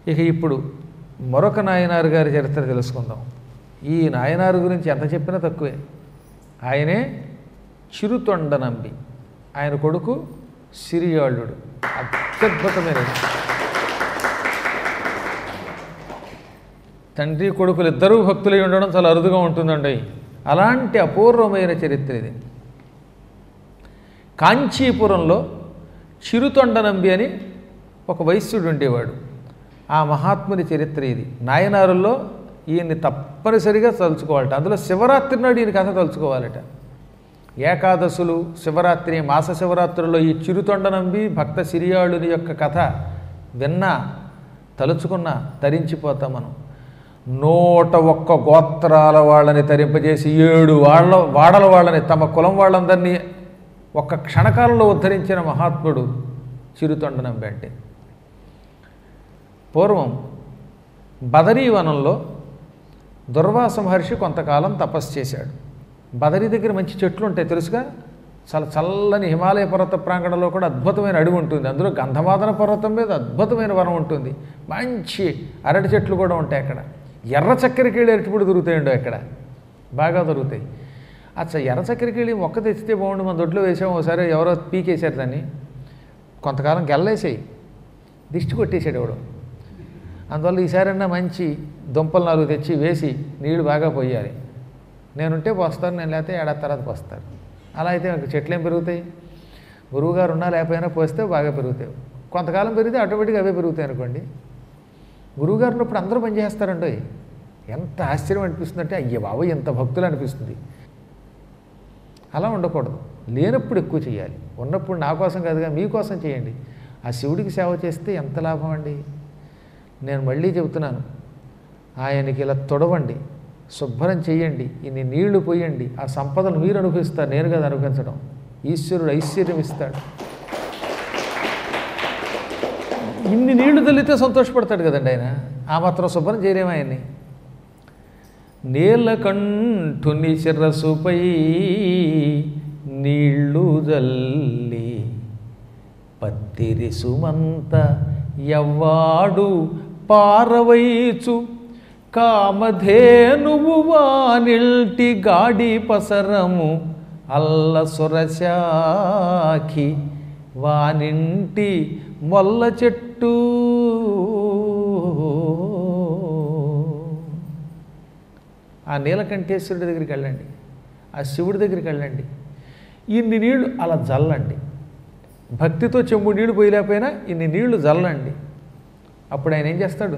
ఇక ఇప్పుడు మరొక నాయనారు గారి చరిత్ర తెలుసుకుందాం ఈ నాయనారు గురించి ఎంత చెప్పినా తక్కువే ఆయనే చిరుతొండ నంబి ఆయన కొడుకు సిరియాళుడు అత్యద్భుతమైనది తండ్రి కొడుకులు ఇద్దరూ భక్తులై ఉండడం చాలా అరుదుగా ఉంటుందండి అలాంటి అపూర్వమైన చరిత్ర ఇది కాంచీపురంలో చిరుతొండ నంబి అని ఒక వైశ్యుడు ఉండేవాడు ఆ మహాత్ముని చరిత్ర ఇది నాయనారుల్లో ఈయన్ని తప్పనిసరిగా తలుచుకోవాలట అందులో శివరాత్రి నాడు ఈయన కథ తలుచుకోవాలట ఏకాదశులు శివరాత్రి మాస శివరాత్రుల్లో ఈ చిరుతొండ నంబి భక్త సిరియాళుని యొక్క కథ విన్నా తలుచుకున్నా తరించిపోతాం మనం నూట ఒక్క గోత్రాల వాళ్ళని తరింపజేసి ఏడు వాళ్ళ వాడల వాళ్ళని తమ కులం వాళ్ళందరినీ ఒక్క క్షణకాలంలో ఉద్ధరించిన మహాత్ముడు చిరుతొండ నంబి అంటే పూర్వం బదరీవనంలో దుర్వాస మహర్షి కొంతకాలం తపస్సు చేశాడు బదరీ దగ్గర మంచి చెట్లు ఉంటాయి తెలుసుగా చాలా చల్లని హిమాలయ పర్వత ప్రాంగణంలో కూడా అద్భుతమైన అడవి ఉంటుంది అందులో గంధమాదన పర్వతం మీద అద్భుతమైన వనం ఉంటుంది మంచి అరటి చెట్లు కూడా ఉంటాయి అక్కడ ఎర్ర చక్కెరకేళి అరటిపూడి దొరుకుతాయండి అక్కడ బాగా దొరుకుతాయి అచ్చా ఎర్ర చక్కెరకేళి మొక్క తెచ్చితే బాగుండు మన దొడ్లో వేసాము ఒకసారి ఎవరో పీకేశారు దాన్ని కొంతకాలం గెల్లేసాయి దిష్టి కొట్టేశాడు ఎవడు అందువల్ల ఈసారన్నా మంచి దుంపలు నాలుగు తెచ్చి వేసి నీళ్లు బాగా పోయాలి నేనుంటే పోస్తాను నేను లేకపోతే ఏడాది తర్వాత పోస్తాను అలా అయితే నాకు చెట్లు ఏం పెరుగుతాయి గురువుగారు ఉన్నా లేకపోయినా పోస్తే బాగా పెరుగుతాయి కొంతకాలం పెరిగితే ఆటోమేటిక్గా అవే పెరుగుతాయి అనుకోండి గురువుగారు ఉన్నప్పుడు అందరూ పనిచేస్తారండి ఎంత ఆశ్చర్యం అనిపిస్తుంది అంటే అయ్యే బాబు ఎంత భక్తులు అనిపిస్తుంది అలా ఉండకూడదు లేనప్పుడు ఎక్కువ చేయాలి ఉన్నప్పుడు నా కోసం కాదుగా మీకోసం చేయండి ఆ శివుడికి సేవ చేస్తే ఎంత లాభం అండి నేను మళ్ళీ చెబుతున్నాను ఆయనకి ఇలా తొడవండి శుభ్రం చేయండి ఇన్ని నీళ్లు పోయండి ఆ సంపదను మీరు అనుభవిస్తారు నేను కదా అనుభవించడం ఈశ్వరుడు ఐశ్వర్యం ఇస్తాడు ఇన్ని నీళ్లు తల్లితే సంతోషపడతాడు కదండి ఆయన ఆ మాత్రం శుభ్రం చేయలేము ఆయన్ని నీలకంఠుని శిరసుపై నీళ్లు జల్లి పత్తిరి సుమంత ఎవ్వాడు పారవైచు కామధేనువు వానిల్టి గాడి పసరము అల్ల సురశాఖి వానింటి మొల్ల చెట్టు ఆ నీలకంఠేశ్వరుడి దగ్గరికి వెళ్ళండి ఆ శివుడి దగ్గరికి వెళ్ళండి ఇన్ని నీళ్లు అలా జల్లండి భక్తితో చెంబు నీళ్లు పోయలేకపోయినా ఇన్ని నీళ్లు జల్లండి అప్పుడు ఆయన ఏం చేస్తాడు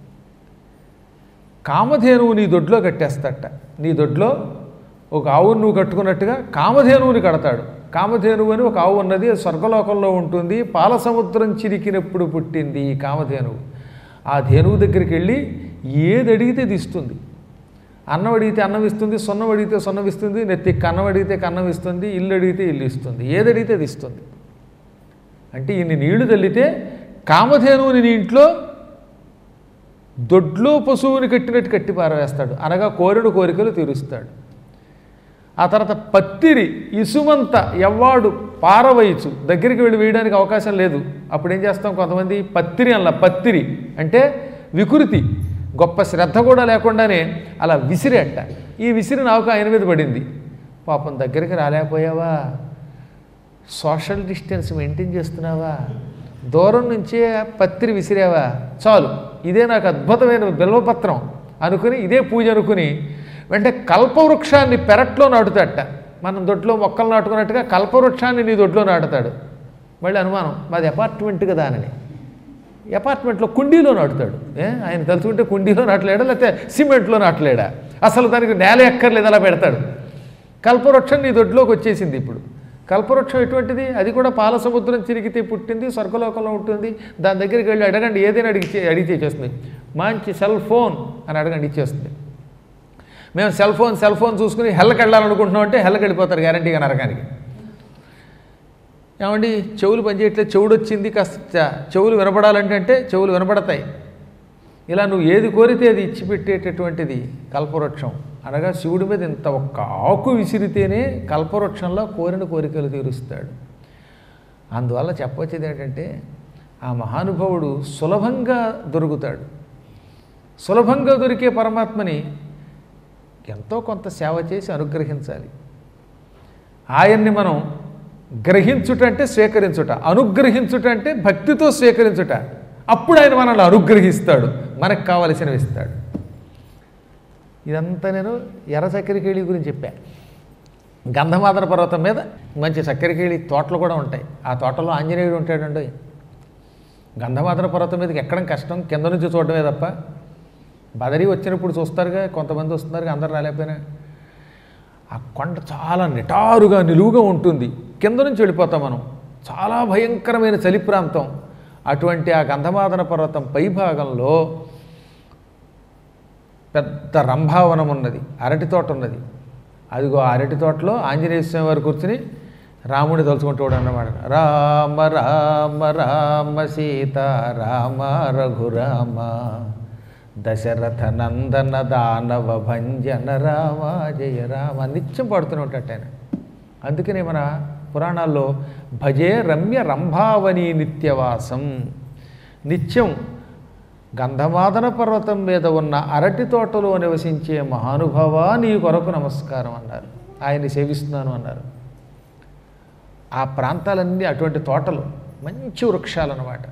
కామధేనువు నీ దొడ్లో కట్టేస్తాడట నీ దొడ్లో ఒక ఆవును నువ్వు కట్టుకున్నట్టుగా కామధేనువుని కడతాడు కామధేనువు అని ఒక ఆవు ఉన్నది అది స్వర్గలోకంలో ఉంటుంది పాల సముద్రం చిరికినప్పుడు పుట్టింది ఈ కామధేనువు ఆ ధేనువు దగ్గరికి వెళ్ళి ఏది అడిగితే అది ఇస్తుంది అన్నం అడిగితే అన్నం ఇస్తుంది సున్నం అడిగితే సున్నం ఇస్తుంది నెత్తి కన్నం అడిగితే కన్నం ఇస్తుంది ఇల్లు అడిగితే ఇల్లు ఇస్తుంది ఏది అడిగితే అది ఇస్తుంది అంటే ఇన్ని నీళ్లు తల్లితే కామధేనువుని నీ ఇంట్లో దొడ్లో పశువుని కట్టినట్టు కట్టి పారవేస్తాడు అనగా కోరిన కోరికలు తీరుస్తాడు ఆ తర్వాత పత్తిరి ఇసుమంత ఎవ్వాడు పారవయచు దగ్గరికి వెళ్ళి వేయడానికి అవకాశం లేదు అప్పుడు ఏం చేస్తాం కొంతమంది పత్తిరి అలా పత్తిరి అంటే వికృతి గొప్ప శ్రద్ధ కూడా లేకుండానే అలా విసిరేట ఈ విసిరి నాకు ఆయన మీద పడింది పాపం దగ్గరికి రాలేకపోయావా సోషల్ డిస్టెన్స్ మెయింటైన్ చేస్తున్నావా దూరం నుంచే పత్తిరి విసిరావా చాలు ఇదే నాకు అద్భుతమైన బిల్వపత్రం అనుకుని ఇదే పూజ అనుకుని వెంటనే కల్పవృక్షాన్ని పెరట్లో నాటుతాడట మనం దొడ్లో మొక్కలు నాటుకున్నట్టుగా కల్పవృక్షాన్ని నీ దొడ్లో నాటుతాడు మళ్ళీ అనుమానం మాది అపార్ట్మెంట్ కదా అని అపార్ట్మెంట్లో కుండీలో నాటుతాడు ఏ ఆయన తలుచుకుంటే కుండీలో నాటలేడా లేకపోతే సిమెంట్లో నాటలేడా అసలు దానికి నేల ఎక్కర్లేదు అలా పెడతాడు కల్పవృక్షం నీ దొడ్లోకి వచ్చేసింది ఇప్పుడు కల్పవృక్షం ఎటువంటిది అది కూడా పాల సముద్రం చిరిగితే పుట్టింది స్వర్గలోకంలో ఉంటుంది దాని దగ్గరికి వెళ్ళి అడగండి ఏదైనా అడిగి అడిగితే ఇచ్చేస్తుంది మంచి సెల్ ఫోన్ అని అడగండి ఇచ్చేస్తుంది మేము సెల్ ఫోన్ సెల్ ఫోన్ చూసుకుని హెల్కి వెళ్ళాలనుకుంటున్నాం అంటే హెల్కి వెళ్ళిపోతారు గ్యారంటీగా నరకానికి ఏమండి చెవులు పనిచేయట్లేదు చెవుడు వచ్చింది కాస్త చెవులు వినపడాలంటే అంటే చెవులు వినపడతాయి ఇలా నువ్వు ఏది కోరితే అది ఇచ్చిపెట్టేటటువంటిది కల్పవృక్షం అనగా శివుడి మీద ఇంత ఒక్క ఆకు విసిరితేనే కల్పవృక్షంలో కోరిన కోరికలు తీరుస్తాడు అందువల్ల చెప్పొచ్చేది ఏంటంటే ఆ మహానుభావుడు సులభంగా దొరుకుతాడు సులభంగా దొరికే పరమాత్మని ఎంతో కొంత సేవ చేసి అనుగ్రహించాలి ఆయన్ని మనం గ్రహించుట అంటే స్వీకరించుట అనుగ్రహించుట అంటే భక్తితో స్వీకరించుట అప్పుడు ఆయన మనల్ని అనుగ్రహిస్తాడు మనకు కావలసినవి ఇస్తాడు ఇదంతా నేను ఎర్ర చక్కెరకేళి గురించి చెప్పా గంధమాదన పర్వతం మీద మంచి చక్కెరకేళి తోటలు కూడా ఉంటాయి ఆ తోటలో ఆంజనేయుడు ఉంటాడండి గంధమాదన పర్వతం మీదకి ఎక్కడం కష్టం కింద నుంచి చూడడమే తప్ప బదరి వచ్చినప్పుడు చూస్తారుగా కొంతమంది వస్తున్నారు అందరు రాలేకపోయినా ఆ కొండ చాలా నిటారుగా నిలువుగా ఉంటుంది కింద నుంచి వెళ్ళిపోతాం మనం చాలా భయంకరమైన చలి ప్రాంతం అటువంటి ఆ గంధమాదన పర్వతం పై భాగంలో పెద్ద రంభావనం ఉన్నది అరటి తోట ఉన్నది అదిగో ఆ అరటి తోటలో ఆంజనేయ స్వామి వారు కూర్చుని రాముడి తలుచుకుంటూ అన్నమాట రామ రామ రామ సీత రామ రఘురామ దశరథ నందన దానవ భంజన రామ జయ రామ నిత్యం పాడుతూనే ఉంటాడు ఆయన అందుకనే మన పురాణాల్లో భజే రమ్య రంభావని నిత్యవాసం నిత్యం గంధమాదన పర్వతం మీద ఉన్న అరటి తోటలో నివసించే మహానుభావ నీ కొరకు నమస్కారం అన్నారు ఆయన్ని సేవిస్తున్నాను అన్నారు ఆ ప్రాంతాలన్నీ అటువంటి తోటలు మంచి వృక్షాలు అన్నమాట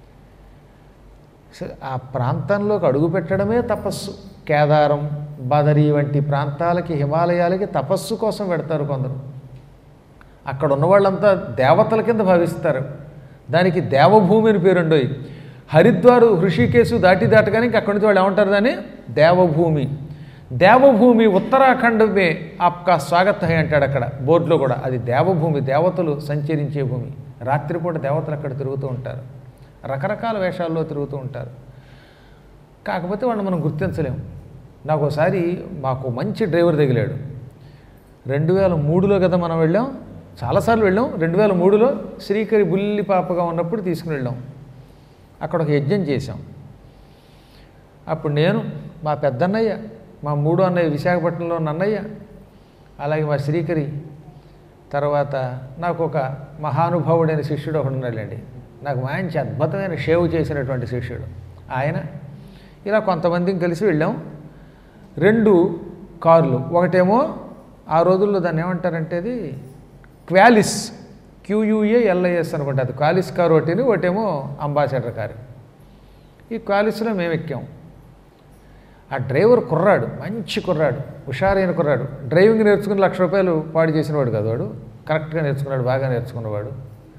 స- ఆ ప్రాంతంలోకి అడుగు పెట్టడమే తపస్సు కేదారం బదరి వంటి ప్రాంతాలకి హిమాలయాలకి తపస్సు కోసం పెడతారు కొందరు అక్కడ ఉన్న వాళ్ళంతా దేవతల కింద భావిస్తారు దానికి దేవభూమి అని పేరుండోయి హరిద్వారు హృషికేశు దాటి దాటగానే ఇంక అక్కడి నుంచి వాళ్ళు ఏమంటారు దాన్ని దేవభూమి దేవభూమి ఉత్తరాఖండ్ మే ఆప్కా స్వాగత్ హై అంటాడు అక్కడ బోర్డులో కూడా అది దేవభూమి దేవతలు సంచరించే భూమి రాత్రిపూట దేవతలు అక్కడ తిరుగుతూ ఉంటారు రకరకాల వేషాల్లో తిరుగుతూ ఉంటారు కాకపోతే వాళ్ళని మనం గుర్తించలేము నాకు ఒకసారి మాకు మంచి డ్రైవర్ తగిలాడు రెండు వేల మూడులో కదా మనం వెళ్ళాం చాలాసార్లు వెళ్ళాం రెండు వేల మూడులో శ్రీకరి బుల్లి పాపగా ఉన్నప్పుడు తీసుకుని వెళ్ళాం అక్కడ ఒక యజ్ఞం చేశాం అప్పుడు నేను మా పెద్దన్నయ్య మా మూడో అన్నయ్య విశాఖపట్నంలో ఉన్న అన్నయ్య అలాగే మా శ్రీకరి తర్వాత నాకు ఒక మహానుభావుడైన శిష్యుడు ఒకడు ఉన్నాడండి నాకు మంచి అద్భుతమైన షేవ్ చేసినటువంటి శిష్యుడు ఆయన ఇలా కొంతమందిని కలిసి వెళ్ళాం రెండు కార్లు ఒకటేమో ఆ రోజుల్లో దాన్ని ఏమంటారంటే అది క్వాలిస్ క్యూయూఏ ఎల్ఐఎస్ అనుకుంటా అది క్వాలిస్ కారు ఒకటిని ఒకటేమో అంబాసిడర్ కారు ఈ క్వాలిస్లో మేము ఎక్కాం ఆ డ్రైవర్ కుర్రాడు మంచి కుర్రాడు హుషారైన కుర్రాడు డ్రైవింగ్ నేర్చుకుని లక్ష రూపాయలు పాడు చేసినవాడు కాదు వాడు కరెక్ట్గా నేర్చుకున్నాడు బాగా నేర్చుకున్నవాడు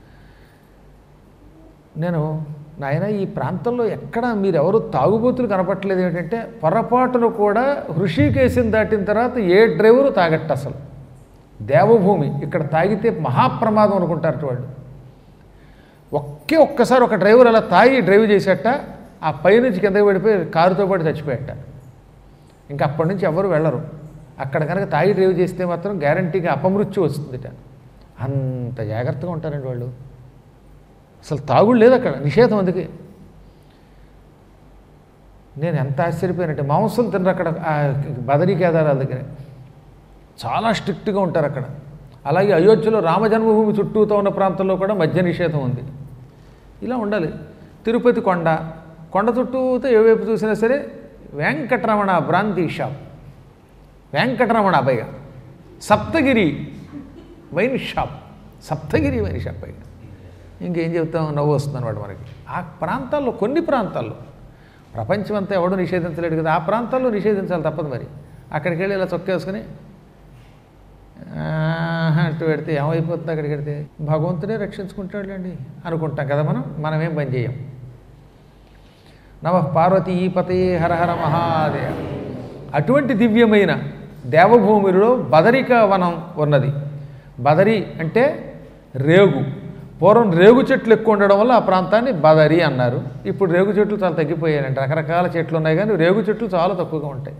నేను నాయన ఈ ప్రాంతంలో ఎక్కడ మీరెవరు తాగుబోతులు కనపట్టలేదు ఏంటంటే పొరపాటును కూడా హృషికేశం దాటిన తర్వాత ఏ డ్రైవరు తాగట్ట అసలు దేవభూమి ఇక్కడ తాగితే మహాప్రమాదం అనుకుంటారట వాళ్ళు ఒకే ఒక్కసారి ఒక డ్రైవర్ అలా తాగి డ్రైవ్ చేసేట ఆ పైనుంచి కిందకి పడిపోయి కారుతో పాటు చచ్చిపోయాట ఇంకా అప్పటి నుంచి ఎవరు వెళ్ళరు అక్కడ కనుక తాగి డ్రైవ్ చేస్తే మాత్రం గ్యారంటీగా అపమృత్యు వస్తుందిట అంత జాగ్రత్తగా ఉంటారండి వాళ్ళు అసలు తాగుడు లేదు అక్కడ నిషేధం అందుకే నేను ఎంత ఆశ్చర్యపోయానంటే మాంసం తినరు అక్కడ ఆ బదరీ కేదారాల దగ్గర చాలా స్ట్రిక్ట్గా ఉంటారు అక్కడ అలాగే అయోధ్యలో రామజన్మభూమి చుట్టూతో ఉన్న ప్రాంతంలో కూడా మద్య నిషేధం ఉంది ఇలా ఉండాలి తిరుపతి కొండ కొండ చుట్టూతో ఏ వైపు చూసినా సరే వెంకటరమణ బ్రాంతి షాప్ వెంకటరమణ పైగా Saptagiri wine shop Saptagiri wine shop పైగా ఇంకేం చెప్తాం నవ్వు వస్తుంది అనమాట మనకి ఆ ప్రాంతాల్లో కొన్ని ప్రాంతాల్లో ప్రపంచం అంతా ఎవడూ నిషేధించలేడు కదా ఆ ప్రాంతాల్లో నిషేధించాలి తప్పదు మరి అక్కడికి వెళ్ళి ఇలా చొక్కేసుకుని ఆహా అంటూ పెడితే ఏమైపోతుంది అక్కడికి వెడితే భగవంతుడే రక్షించుకుంటాడులేండి అనుకుంటాం కదా మనం మనమేం పని చేయం నమ పార్వతీ పతయే హరహర మహాదేవ అటువంటి దివ్యమైన దేవభూమిలో బదరిక వనం ఉన్నది బదరి అంటే రేగు పూర్వం రేగు చెట్లు ఎక్కువ ఉండడం వల్ల ఆ ప్రాంతాన్ని బదరి అన్నారు ఇప్పుడు రేగు చెట్లు చాలా తగ్గిపోయాయంటే రకరకాల చెట్లు ఉన్నాయి కానీ రేగు చెట్లు చాలా తక్కువగా ఉంటాయి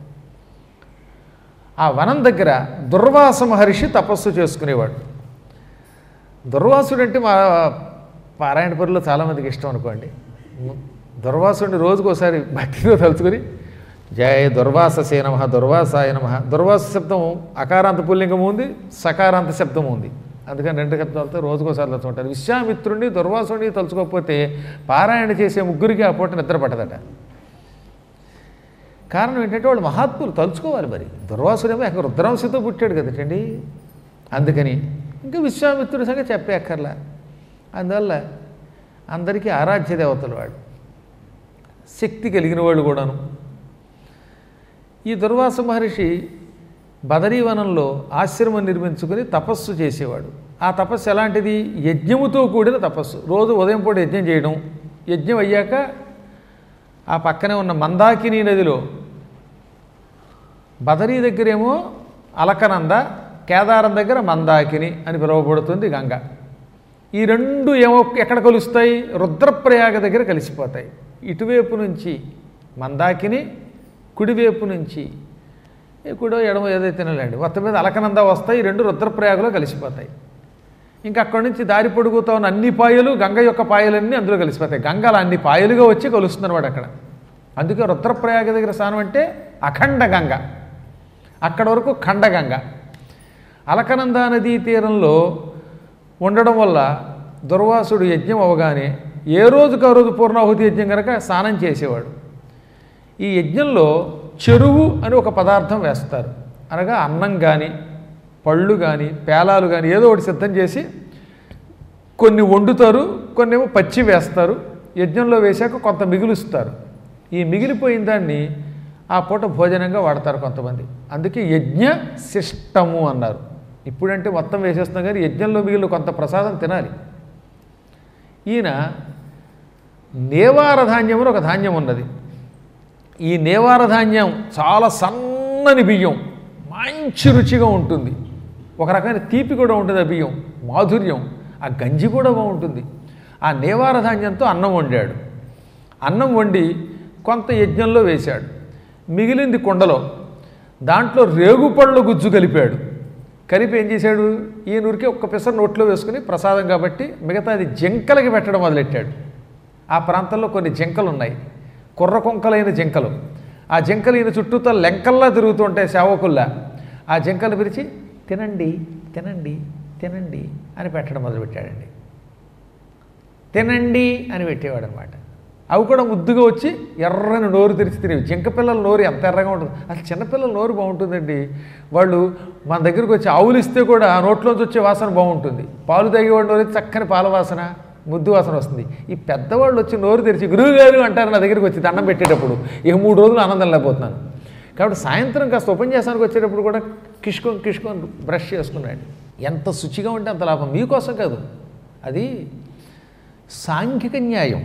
ఆ వనం దగ్గర దుర్వాస మహర్షి తపస్సు చేసుకునేవాడు దుర్వాసుడు అంటే మా పారాయణపురిలో చాలామందికి ఇష్టం అనుకోండి దుర్వాసుడిని రోజుకోసారి భక్తితో తలుచుకొని జయ దుర్వాససే నమ దుర్వాసాయ నమ దుర్వాస శబ్దం అకారాంత పుల్లింగము ఉంది సకారాంత శబ్దము ఉంది అందుకని రెండు కథలతో రోజుకోసారి తలుచుకుంటారు విశ్వామిత్రుడిని దుర్వాసుడిని తలుచుకోకపోతే పారాయణ చేసే ముగ్గురికి ఆ పూట నిద్ర పట్టదట కారణం ఏంటంటే వాళ్ళు మహాత్ములు తలుచుకోవాలి మరి దుర్వాసుడేమో ఎక్కడ రుద్రాంశతో పుట్టాడు కదటండి అందుకని ఇంకా విశ్వామిత్రుడి సంగతి చెప్పే అక్కర్లా అందువల్ల అందరికీ ఆరాధ్య దేవతలు వాడు శక్తి కలిగిన వాళ్ళు కూడాను ఈ దుర్వాస మహర్షి బదరీవనంలో ఆశ్రమం నిర్మించుకుని తపస్సు చేసేవాడు ఆ తపస్సు ఎలాంటిది యజ్ఞముతో కూడిన తపస్సు రోజు ఉదయం పూట యజ్ఞం చేయడం యజ్ఞం అయ్యాక ఆ పక్కనే ఉన్న మందాకిని నదిలో బదరీ దగ్గరేమో అలకనంద కేదారం దగ్గర మందాకిని అని పిలువబడుతుంది గంగ ఈ రెండు ఏమో ఎక్కడ కలుస్తాయి రుద్రప్రయాగ దగ్గర కలిసిపోతాయి ఇటువైపు నుంచి మందాకిని కుడివైపు నుంచి కుడో ఎడమో ఏదైతే తినలేండి మొత్తం మీద అలకనంద వస్తాయి ఈ రెండు రుద్రప్రయాగలో కలిసిపోతాయి ఇంకా అక్కడి నుంచి దారి పొడుగుతా ఉన్న అన్ని పాయలు గంగ యొక్క పాయలన్నీ అందులో కలిసిపోతాయి గంగ అలా అన్ని పాయలుగా వచ్చి కలుస్తుందన్నమాట అక్కడ అందుకే రుద్రప్రయాగ దగ్గర స్నానం అంటే అఖండ గంగ అక్కడ వరకు ఖండగంగ అలకనంద నదీ తీరంలో ఉండడం వల్ల దుర్వాసుడు యజ్ఞం అవగానే ఏ రోజుకు ఆ రోజు పూర్ణాహుతి యజ్ఞం కనుక స్నానం చేసేవాడు ఈ యజ్ఞంలో చెరువు అని ఒక పదార్థం వేస్తారు అనగా అన్నం కానీ పళ్ళు కానీ పేలాలు కానీ ఏదో ఒకటి సిద్ధం చేసి కొన్ని వండుతారు కొన్ని ఏమో పచ్చి వేస్తారు యజ్ఞంలో వేశాక కొంత మిగులుస్తారు ఈ మిగిలిపోయిన దాన్ని ఆ పూట భోజనంగా వాడతారు కొంతమంది అందుకే యజ్ఞ శిష్టము అన్నారు ఇప్పుడంటే మొత్తం వేసేస్తున్నాం కానీ యజ్ఞంలో మిగిలిన కొంత ప్రసాదం తినాలి ఈయన నేవార ధాన్యం అని ఒక ధాన్యం ఉన్నది ఈ నేవార ధాన్యం చాలా సన్నని బియ్యం మంచి రుచిగా ఉంటుంది ఒక రకమైన తీపి కూడా ఉంటుంది ఆ బియ్యం మాధుర్యం ఆ గంజి కూడా బాగుంటుంది ఆ నేవార ధాన్యంతో అన్నం వండాడు అన్నం వండి కొంత యజ్ఞంలో వేశాడు మిగిలింది కుండలో దాంట్లో రేగుపళ్ళ గుజ్జు కలిపాడు కలిపి ఏం చేశాడు ఈ నూరికి ఒక్క పిసర నోట్లో వేసుకుని ప్రసాదం కాబట్టి మిగతాది జింకలకి పెట్టడం మొదలెట్టాడు ఆ ప్రాంతంలో కొన్ని జింకలు ఉన్నాయి కుర్ర కుంకలైన జింకలు ఆ జింకలు ఈయన చుట్టూతో లెంకల్లా తిరుగుతూ ఉంటాయి సేవకుల్లా ఆ జింకలు పిలిచి తినండి తినండి తినండి అని పెట్టడం మొదలుపెట్టాడండి తినండి అని పెట్టేవాడు అనమాట అవి కూడా ముద్దుగా వచ్చి ఎర్రని నోరు తెరిచి తినేవి జింక పిల్లల నోరు ఎంత ఎర్రగా ఉంటుంది అసలు చిన్నపిల్లల నోరు బాగుంటుందండి వాళ్ళు మన దగ్గరికి వచ్చి ఆవులు ఇస్తే కూడా ఆ నోట్లోంచి వచ్చే వాసన బాగుంటుంది పాలు తాగేవాడు నోరు చక్కని పాల వాసన ముద్దు వాసన వస్తుంది ఈ పెద్దవాళ్ళు వచ్చి నోరు తెరిచి గురువు గారు అంటారు నా దగ్గరికి వచ్చి దండం పెట్టేటప్పుడు ఇక మూడు రోజులు ఆనందం లేకపోతున్నాను కాబట్టి సాయంత్రం కాస్త ఉపన్యాసానికి వచ్చేటప్పుడు కూడా కిష్కొని కిష్కొని బ్రష్ చేసుకున్నాడు ఎంత శుచిగా ఉంటే అంత లాభం మీకోసం కాదు అది సాంఘిక న్యాయం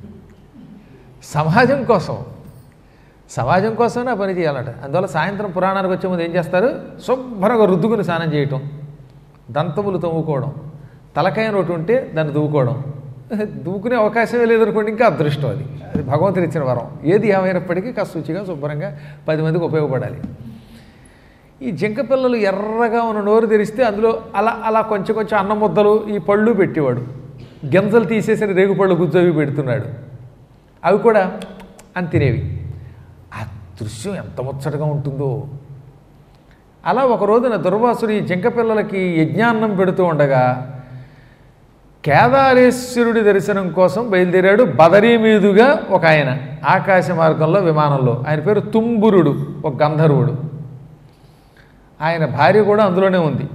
సమాజం కోసం సమాజం కోసమే ఆ పని చేయాలట అందువల్ల సాయంత్రం పురాణానికి వచ్చే ముందు ఏం చేస్తారు శుభ్రంగా రుద్దుకుని స్నానం చేయటం దంతములు తవ్వుకోవడం తలకాయ నోటి ఉంటే దాన్ని దువ్వుకోవడం దువ్వుకునే అవకాశమే లేదనుకోండి ఇంకా అదృష్టం అది అది భగవంతుడు ఇచ్చిన వరం ఏది ఏమైనప్పటికీ కాస్త శుచిగా శుభ్రంగా పది మందికి ఉపయోగపడాలి ఈ జింక పిల్లలు ఎర్రగా ఉన్న నోరు తెరిస్తే అందులో అలా అలా కొంచెం కొంచెం అన్నం ముద్దలు ఈ పళ్ళు పెట్టేవాడు గింజలు తీసేసిన రేగుపళ్ళు గుజ్జవి పెడుతున్నాడు అవి కూడా అని తినేవి ఆ దృశ్యం ఎంత ముచ్చటగా ఉంటుందో అలా ఒక రోజున దుర్వాసుడు ఈ జింక పిల్లలకి యజ్ఞాన్నం పెడుతూ ఉండగా కేదారేశ్వరుడి దర్శనం కోసం బయలుదేరాడు బదరీ మీదుగా ఒక ఆయన ఆకాశ మార్గంలో విమానంలో ఆయన పేరు తుంబురుడు ఒక గంధర్వుడు ఆయన భార్య కూడా అందులోనే ఉంది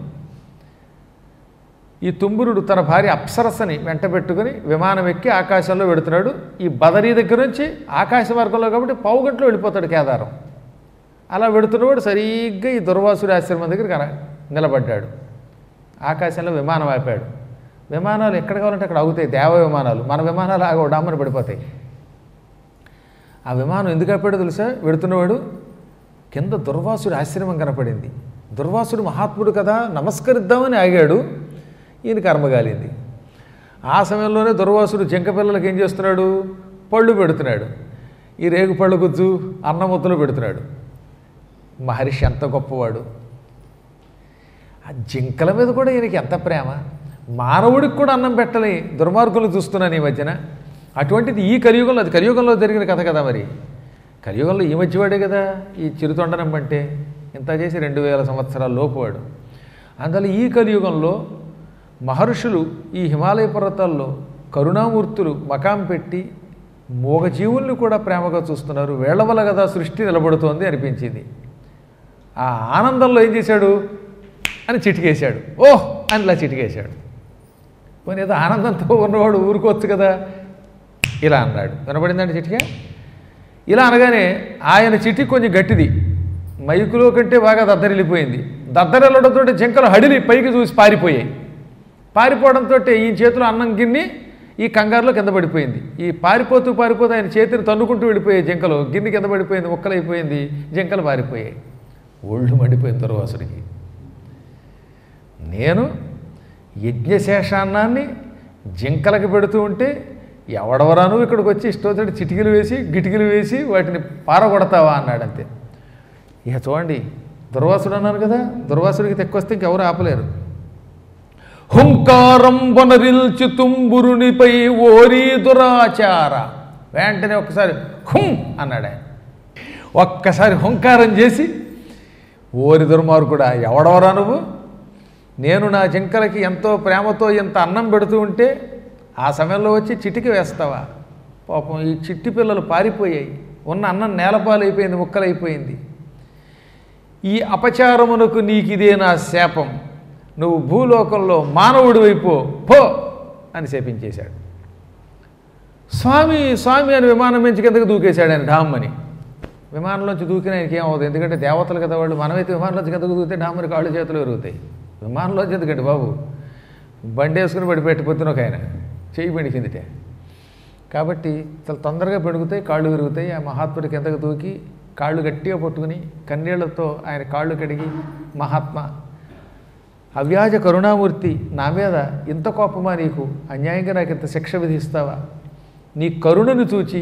ఈ తుంబురుడు తన భార్య అప్సరసని వెంట పెట్టుకుని విమానం ఎక్కి ఆకాశంలో వెడుతున్నాడు ఈ బదరీ దగ్గర నుంచి ఆకాశ మార్గంలో కాబట్టి పావు గంటలో వెళ్ళిపోతాడు కేదారం అలా వెడుతున్నవాడు సరిగ్గా ఈ దుర్వాసుడి ఆశ్రమం దగ్గర కన నిలబడ్డాడు ఆకాశంలో విమానం ఆపాడు విమానాలు ఎక్కడ కావాలంటే అక్కడ అవుతాయి దేవ విమానాలు మన విమానాలు ఆగ డామ్మని పడిపోతాయి ఆ విమానం ఎందుకు ఆపాడో తెలుసా వెడుతున్నవాడు కింద దుర్వాసుడి ఆశ్రమం కనపడింది దుర్వాసుడు మహాత్ముడు కదా నమస్కరిద్దామని ఆగాడు ఈయన కర్మగాలింది ఆ సమయంలోనే దుర్వాసుడు జింక పిల్లలకి ఏం చేస్తున్నాడు పళ్ళు పెడుతున్నాడు ఈ రేగు పళ్ళు గుజ్జు అన్నముద్దలు పెడుతున్నాడు మహర్షి ఎంత గొప్పవాడు ఆ జింకల మీద కూడా ఈయనకి ఎంత ప్రేమ మానవుడికి కూడా అన్నం పెట్టని దుర్మార్గులు చూస్తున్నాను ఈ మధ్యన అటువంటిది ఈ కలియుగంలో అది కలియుగంలో జరిగిన కథ కదా మరి కలియుగంలో ఈ మధ్యవాడే కదా ఈ చిరుతొండనం అంటే ఇంత చేసి రెండు వేల సంవత్సరాల లోపువాడు అందువల్ల ఈ కలియుగంలో మహర్షులు ఈ హిమాలయ పర్వతాల్లో కరుణామూర్తులు మకాం పెట్టి మూగజీవుల్ని కూడా ప్రేమగా చూస్తున్నారు వేళ్ల వల్ల కదా సృష్టి నిలబడుతోంది అనిపించింది ఆ ఆనందంలో ఏం చేశాడు అని చిటికేశాడు ఓహ్ అని ఇలా చిటికేశాడు పోనీ ఏదో ఆనందంతో ఉన్నవాడు ఊరుకోవచ్చు కదా ఇలా అన్నాడు వినపడిందండి చిటిక ఇలా అనగానే ఆయన చిటి కొంచెం గట్టిది మైకులో కంటే బాగా దద్దరిల్లిపోయింది దద్దరిల్లడంతో జింకలు హడిలి పైకి చూసి పారిపోయాయి పారిపోవడంతో ఈ చేతిలో అన్నం గిన్ని ఈ కంగారులో కింద పడిపోయింది ఈ పారిపోతూ పారిపోతూ ఆయన చేతిని తన్నుకుంటూ వెళ్ళిపోయాయి జింకలు గిన్నె కింద పడిపోయింది ముక్కలైపోయింది జింకలు పారిపోయాయి ఒళ్ళు మండిపోయింది దుర్వాసుడికి నేను యజ్ఞశేషాన్నాన్ని జింకలకి పెడుతూ ఉంటే ఎవడవరాను ఇక్కడికి వచ్చి ఇష్టోచడి చిటికలు వేసి గిటికలు వేసి వాటిని పారగొడతావా అన్నాడు అంతే ఇక చూడండి దుర్వాసుడు అన్నాను కదా దుర్వాసుడికి తెక్కొస్తే ఇంకెవరు ఆపలేరు హుంకారం వనరిల్చి తుంబురునిపై ఓరీ దురాచార వెంటనే ఒక్కసారి హుం అన్నాడు ఆయన ఒక్కసారి హుంకారం చేసి ఓరి దుర్మార్గుడా ఎవడవరా నువ్వు నేను నా జింకలకి ఎంతో ప్రేమతో ఎంత అన్నం పెడుతూ ఉంటే ఆ సమయంలో వచ్చి చిటికి వేస్తావా పాపం ఈ చిట్టి పిల్లలు పారిపోయాయి ఉన్న అన్నం నేలపాలైపోయింది ముక్కలైపోయింది ఈ అపచారమునకు నీకు ఇదే నా శాపం నువ్వు భూలోకంలో మానవుడు అయిపో పో అని శపించేశాడు స్వామి స్వామి అని విమానం నుంచి కిందకు దూకేశాడు ఆయన ఢామ్మని విమానంలోంచి దూకిన ఆయనకి ఏమవుతుంది ఎందుకంటే దేవతలు కదా వాళ్ళు మనమైతే విమానంలోంచి కిందకు దూకితే ఢామ్మని కాళ్ళు చేతులు ఎరుగుతాయి విమానంలోంచి ఎందుకంటే బాబు బండి వేసుకుని పడి పెట్టిపోతున్న ఒక ఆయన చెయ్యి పెణికిందిటే కాబట్టి చాలా తొందరగా పెరుగుతాయి కాళ్ళు విరుగుతాయి ఆ మహాత్ముడి కిందకు దూకి కాళ్ళు గట్టిగా పట్టుకుని కన్నీళ్లతో ఆయన కాళ్ళు కడిగి మహాత్మా అవ్యాజ కరుణామూర్తి నా మీద ఇంత కోపమా నీకు అన్యాయంగా నాకు ఇంత శిక్ష విధిస్తావా నీ కరుణను చూచి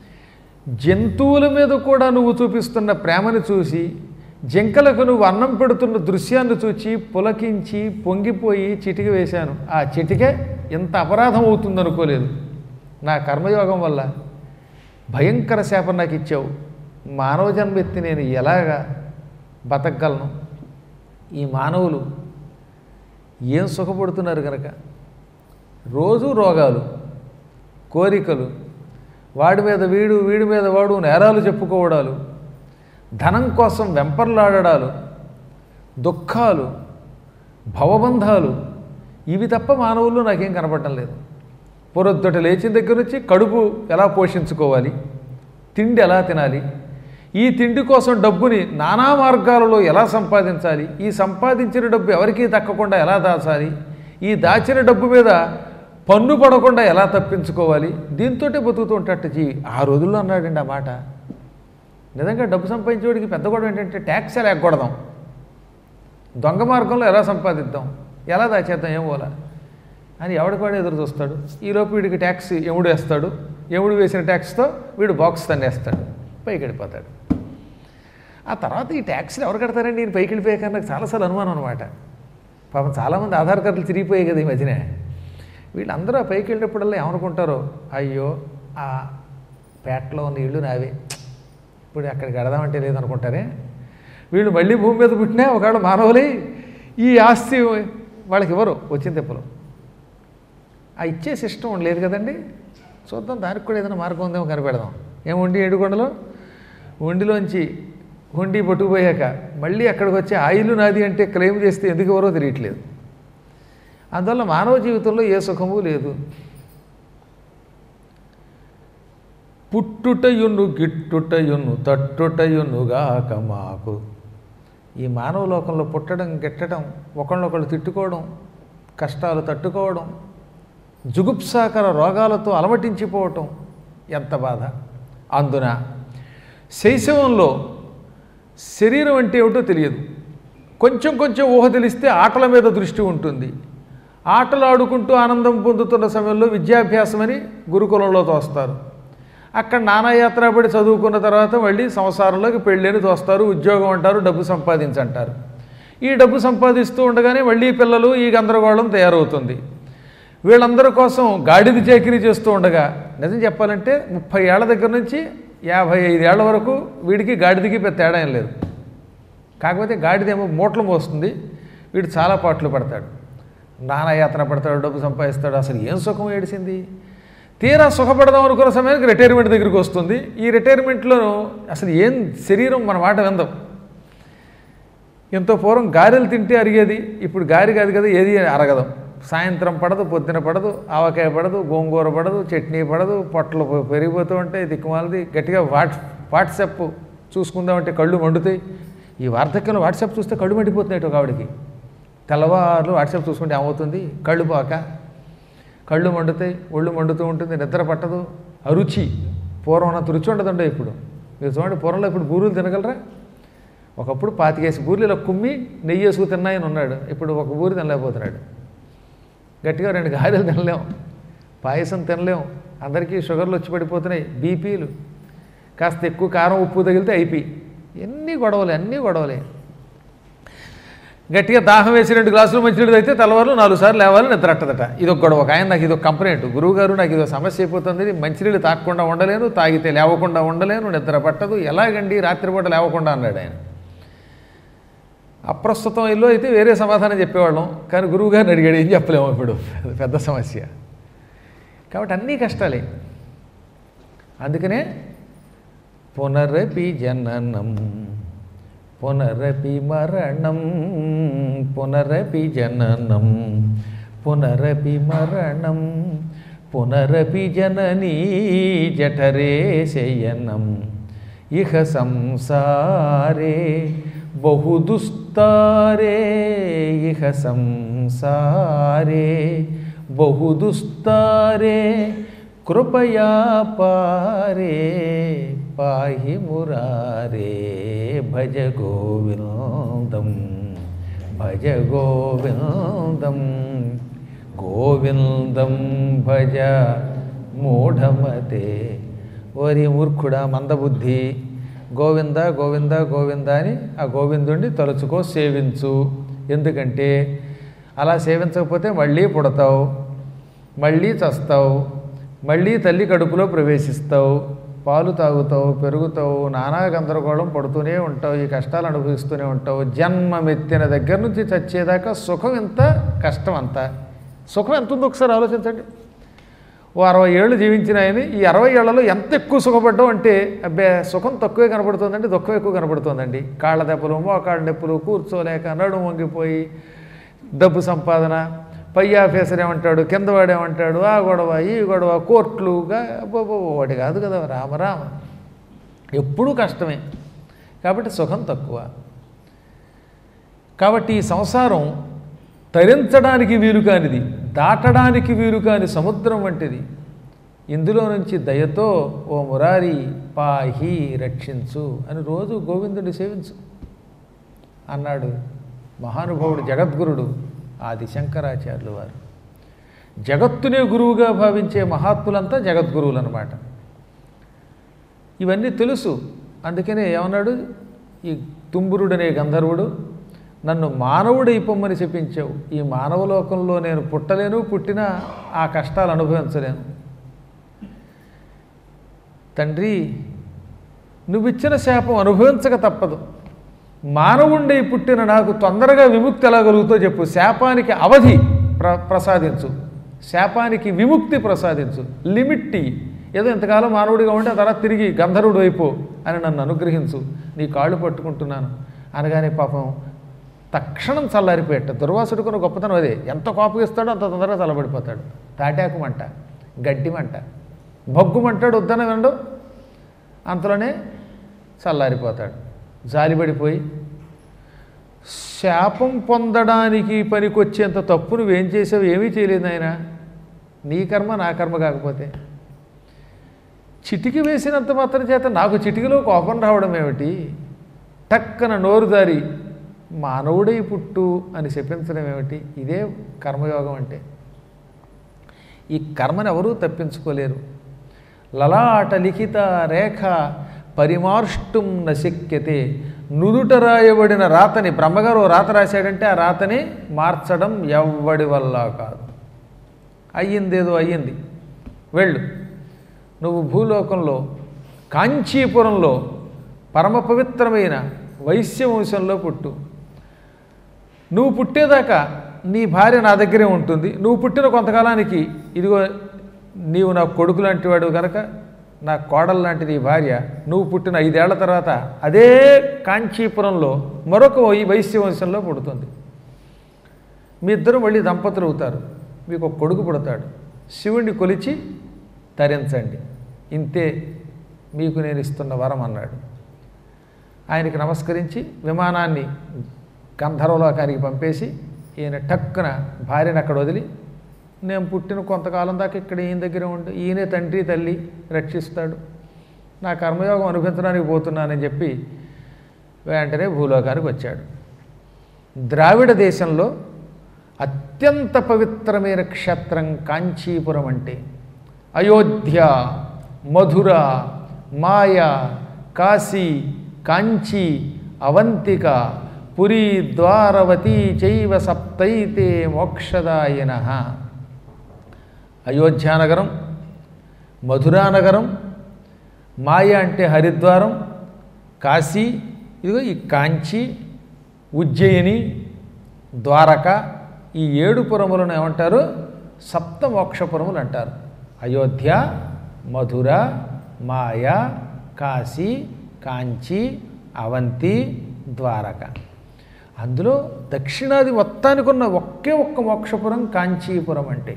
జంతువుల మీద కూడా నువ్వు చూపిస్తున్న ప్రేమను చూసి జింకలకు నువ్వు అన్నం పెడుతున్న దృశ్యాన్ని చూచి పులకించి పొంగిపోయి చిటిక వేశాను ఆ చిటికే ఎంత అపరాధం అవుతుందనుకోలేదు నా కర్మయోగం వల్ల భయంకర శాపం నాకు ఇచ్చావు మానవ జన్మెత్తి నేను ఎలాగా బతకగలను ఈ మానవులు ఏం సుఖపడుతున్నారు కనుక రోజు రోగాలు కోరికలు వాడి మీద వీడు వీడి మీద వాడు నేరాలు చెప్పుకోవడాలు ధనం కోసం వెంపర్లాడడాలు దుఃఖాలు భవబంధాలు ఇవి తప్ప మానవుల్లో నాకేం కనపడటం లేదు పొరొద్దట లేచిన దగ్గర నుంచి కడుపు ఎలా పోషించుకోవాలి తిండి ఎలా తినాలి ఈ తిండి కోసం డబ్బుని నానా మార్గాలలో ఎలా సంపాదించాలి ఈ సంపాదించిన డబ్బు ఎవరికీ దక్కకుండా ఎలా దాచాలి ఈ దాచిన డబ్బు మీద పన్ను పడకుండా ఎలా తప్పించుకోవాలి దీంతోటే బతుకుతూ ఉంటాట జీవి ఆ రోజుల్లో అన్నాడండి ఆ మాట నిజంగా డబ్బు సంపాదించేవాడికి పెద్ద గొడవ ఏంటంటే ట్యాక్స్ ఎలా ఎగ్గొడదాం దొంగ మార్గంలో ఎలా సంపాదిద్దాం ఎలా దాచేద్దాం ఏం పోలా అని ఎవడికి ఎదురు చూస్తాడు ఈలోపు వీడికి ట్యాక్స్ ఎముడు వేస్తాడు ఎముడు వేసిన ట్యాక్స్తో వీడు బాక్స్ తన్నేస్తాడు పైకి వెళ్ళిపోతాడు ఆ తర్వాత ఈ ట్యాక్స్లు ఎవరు కడతారండి నేను పైకి వెళ్ళిపోయాక నాకు చాలాసార్లు అనుమానం అనమాట పాపం చాలామంది ఆధార్ కార్డులు తిరిగిపోయాయి కదా ఈ మధ్యనే వీళ్ళందరూ ఆ పైకి వెళ్ళినప్పుడల్లా ఏమనుకుంటారో అయ్యో ఆ పేటలో ఉన్న ఇళ్ళు నావే ఇప్పుడు అక్కడికి వెడదామంటే లేదనుకుంటారే వీళ్ళు మళ్ళీ భూమి మీద పుట్టినా ఒకవేళ మానవులై ఈ ఆస్తి వాళ్ళకి ఇవ్వరు వచ్చిన తెప్పలు ఆ ఇచ్చే సిస్టమ్ లేదు కదండి చూద్దాం దానికి కూడా ఏదైనా మార్గం ఉందేమో కనిపెడదాం ఏం ఉండి ఏడుకొండలో ఉండిలోంచి ఉండి పట్టుకుపోయాక మళ్ళీ అక్కడికి వచ్చి ఆయిల్ నాది అంటే క్లెయిమ్ చేస్తే ఎందుకు ఎవరో తెలియట్లేదు అందువల్ల మానవ జీవితంలో ఏ సుఖము లేదు పుట్టుటయును గిట్టుటయును తట్టుటయునుగాక మాకు ఈ మానవ లోకంలో పుట్టడం గిట్టడం ఒకళ్ళొకళ్ళు తిట్టుకోవడం కష్టాలు తట్టుకోవడం జుగుప్సాకర రోగాలతో అలమటించిపోవటం ఎంత బాధ అందున శైశవంలో శరీరం అంటే ఏమిటో తెలియదు కొంచెం కొంచెం ఊహ తెలిస్తే ఆటల మీద దృష్టి ఉంటుంది ఆటలు ఆడుకుంటూ ఆనందం పొందుతున్న సమయంలో విద్యాభ్యాసమని గురుకులంలో తోస్తారు అక్కడ నానాయాత్ర పడి చదువుకున్న తర్వాత మళ్ళీ సంసారంలోకి పెళ్ళని తోస్తారు ఉద్యోగం అంటారు డబ్బు సంపాదించంటారు ఈ డబ్బు సంపాదిస్తూ ఉండగానే మళ్ళీ పిల్లలు ఈ గందరగోళం తయారవుతుంది వీళ్ళందరి కోసం గాడిద చాకరీ చేస్తూ ఉండగా నిజం చెప్పాలంటే ముప్పై ఏళ్ల దగ్గర నుంచి యాభై ఐదేళ్ల వరకు వీడికి గాడిదకి పెద్ద తేడా ఏం లేదు కాకపోతే గాడిదేమో మూటలు మోస్తుంది వీడు చాలా పాటలు పడతాడు నానాయాతన పడతాడు డబ్బు సంపాదిస్తాడు అసలు ఏం సుఖం ఏడిసింది తీరా సుఖపడదాం అనుకున్న సమయానికి రిటైర్మెంట్ దగ్గరికి వస్తుంది ఈ రిటైర్మెంట్లో అసలు ఏం శరీరం మన మాట విందాం ఎంతో పూర్వం గారెలు తింటే అరిగేది ఇప్పుడు గారి కాదు కదా ఏది అరగదు సాయంత్రం పడదు పొద్దున పడదు ఆవకాయ పడదు గోంగూర పడదు చట్నీ పడదు పొట్టలు పె- పెరిగిపోతూ ఉంటాయి దిక్కుమాలది గట్టిగా వాట్ వాట్సాప్ చూసుకుందామంటే కళ్ళు మండుతాయి ఈ వార్ధక్యంలో వాట్సాప్ చూస్తే కళ్ళు మండిపోతున్నాయి ఒక ఆవిడకి తెల్లవారులు వాట్సాప్ చూసుకుంటే ఏమవుతుంది కళ్ళు పోక కళ్ళు మండుతాయి ఒళ్ళు మండుతూ ఉంటుంది నిద్ర పట్టదు అరుచి పూర్వం అంత రుచి ఉండదండి ఇప్పుడు మీరు చూడండి పూర్వంలో ఇప్పుడు బూరులు తినగలరా ఒకప్పుడు పాతికేసి బూరెలు ఇలా కుమ్మి నెయ్యి వేసుకు తిన్నాయని ఉన్నాడు ఇప్పుడు ఒక బూరి తినలేకపోతున్నాడు గట్టిగా రెండు గారెలు తినలేం పాయసం తినలేం అందరికీ షుగర్లు వచ్చి పడిపోతున్నాయి బీపీలు కాస్త ఎక్కువ కారం ఉప్పు తగిలితే అయిపోయి ఎన్ని గొడవలే అన్నీ గొడవలే గట్టిగా దాహం వేసి రెండు గ్లాసులు మంచినీళ్ళు అయితే తెల్లవారులు నాలుగు సార్లు లేవాలి నిద్ర అట్టదట ఇది ఒక గొడవ ఒక ఆయన నాకు ఇది ఒక కంప్లైంట్ గురువు గారు నాకు ఇది సమస్య అయిపోతుంది మంచినీళ్ళు తాగకుండా ఉండలేను తాగితే లేవకుండా ఉండలేను నిద్ర పట్టదు ఎలాగండి రాత్రిపూట లేవకుండా అన్నాడు ఆయన అప్రస్తుతం ఇల్లు అయితే వేరే సమాధానం చెప్పేవాళ్ళం కానీ గురువు గారిని అడిగాడు ఏం చెప్పలేము ఇప్పుడు అది పెద్ద సమస్య కాబట్టి అన్నీ కష్టాలే అందుకనే పునరపి జననం పునరపి మరణం పునరపి జననం పునరపి మరణం పునరపి జననీ జఠరే శయనం ఇహ సంసారే బహుదుస్తారే ఇహ సంసారే బహుదుస్తారే కృపయా పారే పాహి మురారే భజ గోవిందం భజ గోవిందం గోవిందం భజ మూఢమతే ఓరి మూర్ఖుడా మందబుద్ధి గోవింద గోవింద గోవింద అని ఆ గోవిందుణ్ణి తలుచుకో సేవించు ఎందుకంటే అలా సేవించకపోతే మళ్ళీ పుడతావు మళ్ళీ చస్తావు మళ్ళీ తల్లి కడుపులో ప్రవేశిస్తావు పాలు తాగుతావు పెరుగుతావు నానా గందరగోళం పడుతూనే ఉంటావు ఈ కష్టాలు అనుభవిస్తూనే ఉంటావు జన్మమెత్తిన దగ్గర నుంచి చచ్చేదాకా సుఖం ఎంత కష్టం అంత సుఖం ఎంత ఉందో ఒకసారి ఆలోచించండి ఓ అరవై ఏళ్ళు జీవించిన ఆయన ఈ అరవై ఏళ్లలో ఎంత ఎక్కువ సుఖపడ్డాం అంటే అబ్బే సుఖం తక్కువే కనపడుతుందండి దుఃఖం ఎక్కువ కనపడుతుందండి కాళ్ళ దెబ్బలు మోకాళ్ళ నొప్పులు కూర్చోలేక నడుము వంగిపోయి డబ్బు సంపాదన పై ఆఫీసర్ ఏమంటాడు కింద వాడేమంటాడు ఆ గొడవ ఈ గొడవ కోర్టులుగా అబ్బబ్బో, వాటి కాదు కదా రామరామ ఎప్పుడూ కష్టమే కాబట్టి సుఖం తక్కువ కాబట్టి ఈ సంసారం తరించడానికి వీలు కానిది దాటడానికి వీలు కాని సముద్రం వంటిది ఇందులో నుంచి దయతో ఓ మురారి పాహి రక్షించు అని రోజు గోవిందుడి సేవించు అన్నాడు మహానుభావుడు జగద్గురుడు ఆది శంకరాచార్యులు వారు జగత్తునే గురువుగా భావించే మహాత్ములంతా జగద్గురువులు అనమాట ఇవన్నీ తెలుసు అందుకనే ఏమన్నాడు ఈ తుంబురుడనే గంధర్వుడు నన్ను మానవుడైపోమ్మని చెప్పించావు ఈ మానవలోకంలో నేను పుట్టలేను పుట్టినా ఆ కష్టాలు అనుభవించలేను తండ్రి నువ్విచ్చిన శాపం అనుభవించక తప్పదు మానవుండై పుట్టిన నాకు తొందరగా విముక్తి ఎలా కలుగుతో చెప్పు శాపానికి అవధి ప్ర ప్రసాదించు శాపానికి విముక్తి ప్రసాదించు లిమిట్ ఇయ్యి. ఏదో ఇంతకాలం మానవుడిగా ఉంటే ఆ తర్వాత తిరిగి గంధర్వుడు అయిపో అని నన్ను అనుగ్రహించు నీ కాళ్ళు పట్టుకుంటున్నాను అనగానే పాపం తక్షణం చల్లారిపోయేట దుర్వాసుడుకున్న గొప్పతనం అదే ఎంత కోపగిస్తాడో అంత తొందరగా చల్లబడిపోతాడు తాటాకు మంట గడ్డి మంట భగ్గుమంటాడు వద్దన వినడు అంతలోనే చల్లారిపోతాడు జాలిపడిపోయి శాపం పొందడానికి పనికొచ్చేంత తప్పు నువ్వేం చేసావు ఏమీ చేయలేదు ఆయన నీ కర్మ నా కర్మ కాకపోతే చిటికి వేసినంత మాత్రం చేత నాకు చిటికిలో కోపం రావడం ఏమిటి టక్కన నోరు దారి మానవుడై పుట్టు అని చెప్పించడం ఏమిటి ఇదే కర్మయోగం అంటే ఈ కర్మను ఎవరూ తప్పించుకోలేరు లలాట లిఖిత రేఖ పరిమార్ష్టుం నశక్యతే నుదుట రాయబడిన రాతని బ్రహ్మగారు ఓ రాత రాశాడంటే ఆ రాతని మార్చడం ఎవ్వడి వల్ల కాదు అయ్యిందేదో అయ్యింది వెళ్ళు నువ్వు భూలోకంలో కాంచీపురంలో పరమ పవిత్రమైన వైశ్య వంశంలో పుట్టు నువ్వు పుట్టేదాకా నీ భార్య నా దగ్గరే ఉంటుంది నువ్వు పుట్టిన కొంతకాలానికి ఇదిగో నీవు నా కొడుకు లాంటి వాడు కనుక నా కోడలు లాంటి నీ భార్య నువ్వు పుట్టిన ఐదేళ్ల తర్వాత అదే కాంచీపురంలో మరొక వై- వైశ్య వంశంలో పుడుతుంది మీ ఇద్దరు మళ్ళీ దంపతులు అవుతారు మీకు ఒక కొడుకు పుడతాడు శివుణ్ణి కొలిచి తరించండి ఇంతే మీకు నేను ఇస్తున్న వరం అన్నాడు ఆయనకి నమస్కరించి విమానాన్ని గంధర్వలోకానికి పంపేసి ఈయన టక్కున భార్యను అక్కడ వదిలి నేను పుట్టిన కొంతకాలం దాకా ఇక్కడ ఈయన దగ్గర ఉండి ఈయనే తండ్రి తల్లి రక్షిస్తాడు నా కర్మయోగం అనుభవించడానికి పోతున్నానని చెప్పి వెంటనే భూలోకానికి వచ్చాడు ద్రావిడ దేశంలో అత్యంత పవిత్రమైన క్షేత్రం కాంచీపురం అంటే అయోధ్య మధుర మాయ కాశీ కాంచీ అవంతిక పురీ ద్వారవతీ చైవ సప్తైతే మోక్షదాయన అయోధ్యానగరం మధురానగరం మాయ అంటే హరిద్వారం కాశీ ఇదిగో ఈ కాంచి ఉజ్జయిని ద్వారక ఈ ఏడు పురములను ఏమంటారు సప్త మోక్షపురములు అంటారు అయోధ్య మధుర మాయ కాశీ కాంచి అవంతి ద్వారక అందులో దక్షిణాది మొత్తానికి ఉన్న ఒకే ఒక్క మోక్షపురం కాంచీపురం అంటే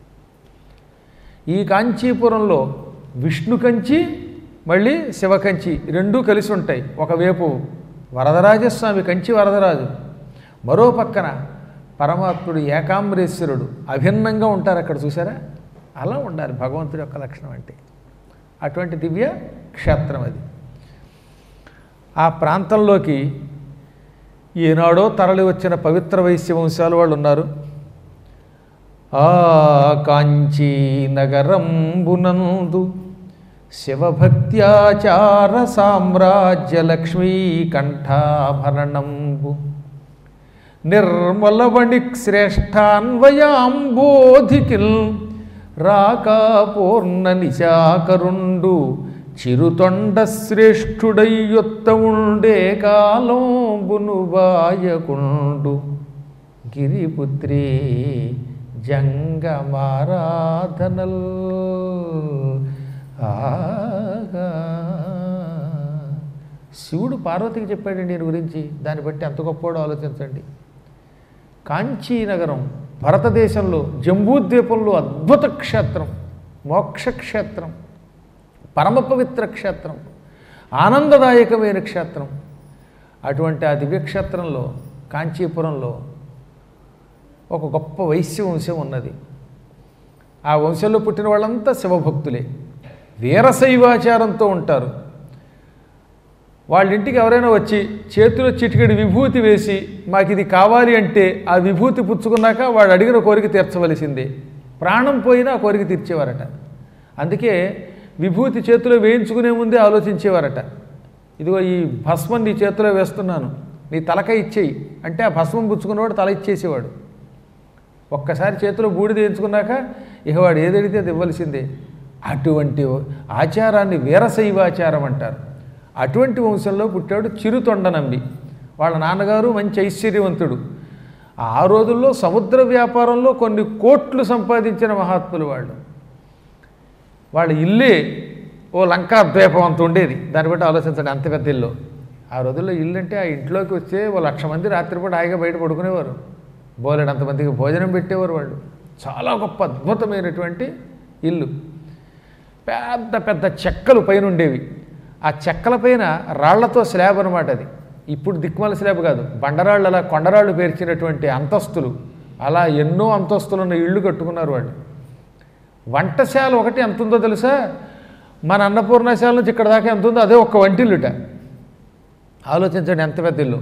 ఈ కాంచీపురంలో విష్ణు కంచి మళ్ళీ శివకంచి రెండూ కలిసి ఉంటాయి ఒకవైపు వరదరాజస్వామి కంచి వరదరాజు మరో పక్కన పరమాత్ముడు ఏకాంబరేశ్వరుడు అభిన్నంగా ఉంటారు అక్కడ చూసారా అలా ఉండాలి భగవంతుడి యొక్క లక్షణం అంటే అటువంటి దివ్య క్షేత్రం అది ఆ ప్రాంతంలోకి ఈనాడో తరలి వచ్చిన పవిత్ర వైశ్య వంశాలు వాళ్ళు ఉన్నారు ఆ కాంచీ నగరంబునందు శివభక్త్యాచార సామ్రాజ్య లక్ష్మీ కంఠాభరణంబు నిర్మలవణి శ్రేష్టాన్వయాంబోధికిల్ రాకాపూర్ణ నిశాకరుండు చిరుతొండ శ్రేష్ఠుడయ్యొత్తముండే కాలంబును బాయకుండు గిరిపుత్రి జంగమారాధనల్ ఆగా శివుడు పార్వతికి చెప్పాడండి దీని గురించి దాన్ని బట్టి ఎంత గొప్పవాడో ఆలోచించండి కాంచీ నగరం భారతదేశంలో జంబూద్వీపంలో అద్భుత క్షేత్రం మోక్షక్షేత్రం పరమ పవిత్ర క్షేత్రం ఆనందదాయకమైన క్షేత్రం అటువంటి ఆ దివ్యక్షేత్రంలో కాంచీపురంలో ఒక గొప్ప వైశ్య వంశం ఉన్నది ఆ వంశంలో పుట్టిన వాళ్ళంతా శివభక్తులే వీరశైవాచారంతో ఉంటారు వాళ్ళ ఇంటికి ఎవరైనా వచ్చి చేతిలో చిటికెడు విభూతి వేసి మాకు ఇది కావాలి అంటే ఆ విభూతి పుచ్చుకున్నాక వాడు అడిగిన కోరిక తీర్చవలసిందే ప్రాణం పోయినా ఆ కోరిక తీర్చేవారట అందుకే విభూతి చేతిలో వేయించుకునే ముందే ఆలోచించేవారట ఇదిగో ఈ భస్మం నీ చేతిలో వేస్తున్నాను నీ తలక ఇచ్చేయి అంటే ఆ భస్మం పుచ్చుకున్నవాడు తల ఇచ్చేసేవాడు ఒక్కసారి చేతిలో బూడిద వేయించుకున్నాక ఇక వాడు ఏదడితే అది ఇవ్వాల్సిందే అటువంటి ఆచారాన్ని వీరశైవాచారం అంటారు అటువంటి వంశంలో పుట్టాడు చిరుతొండనంబి వాళ్ళ నాన్నగారు మంచి ఐశ్వర్యవంతుడు ఆ రోజుల్లో సముద్ర వ్యాపారంలో కొన్ని కోట్లు సంపాదించిన మహాత్ములు వాళ్ళు వాళ్ళ ఇల్లే ఓ లంకా ద్వీపం అంత ఉండేది దాన్ని బట్టి ఆలోచించండి అంత పెద్ద ఇల్లు ఆ రోజుల్లో ఇల్లు అంటే ఆ ఇంట్లోకి వచ్చే ఓ లక్ష మంది రాత్రిపూట హాయిగా బయట పడుకునేవారు బోలెడు అంతమందికి భోజనం పెట్టేవారు వాళ్ళు చాలా గొప్ప అద్భుతమైనటువంటి ఇల్లు పెద్ద పెద్ద చెక్కలు పైన ఉండేవి ఆ చెక్కల పైన రాళ్లతో స్లాబ్ అనమాట అది ఇప్పుడు దిక్కుమాల స్లాబ్ కాదు బండరాళ్ళు అలా కొండరాళ్ళు పేర్చినటువంటి అంతస్తులు అలా ఎన్నో అంతస్తులు ఉన్న ఇళ్ళు కట్టుకున్నారు వాళ్ళు వంటశాల ఒకటి ఎంత ఉందో తెలుసా మన అన్నపూర్ణశాల నుంచి ఇక్కడ దాకా ఎంత ఉందో అదే ఒక్క వంటిల్లుట ఆలోచించండి ఎంత పెద్ద ఇల్లు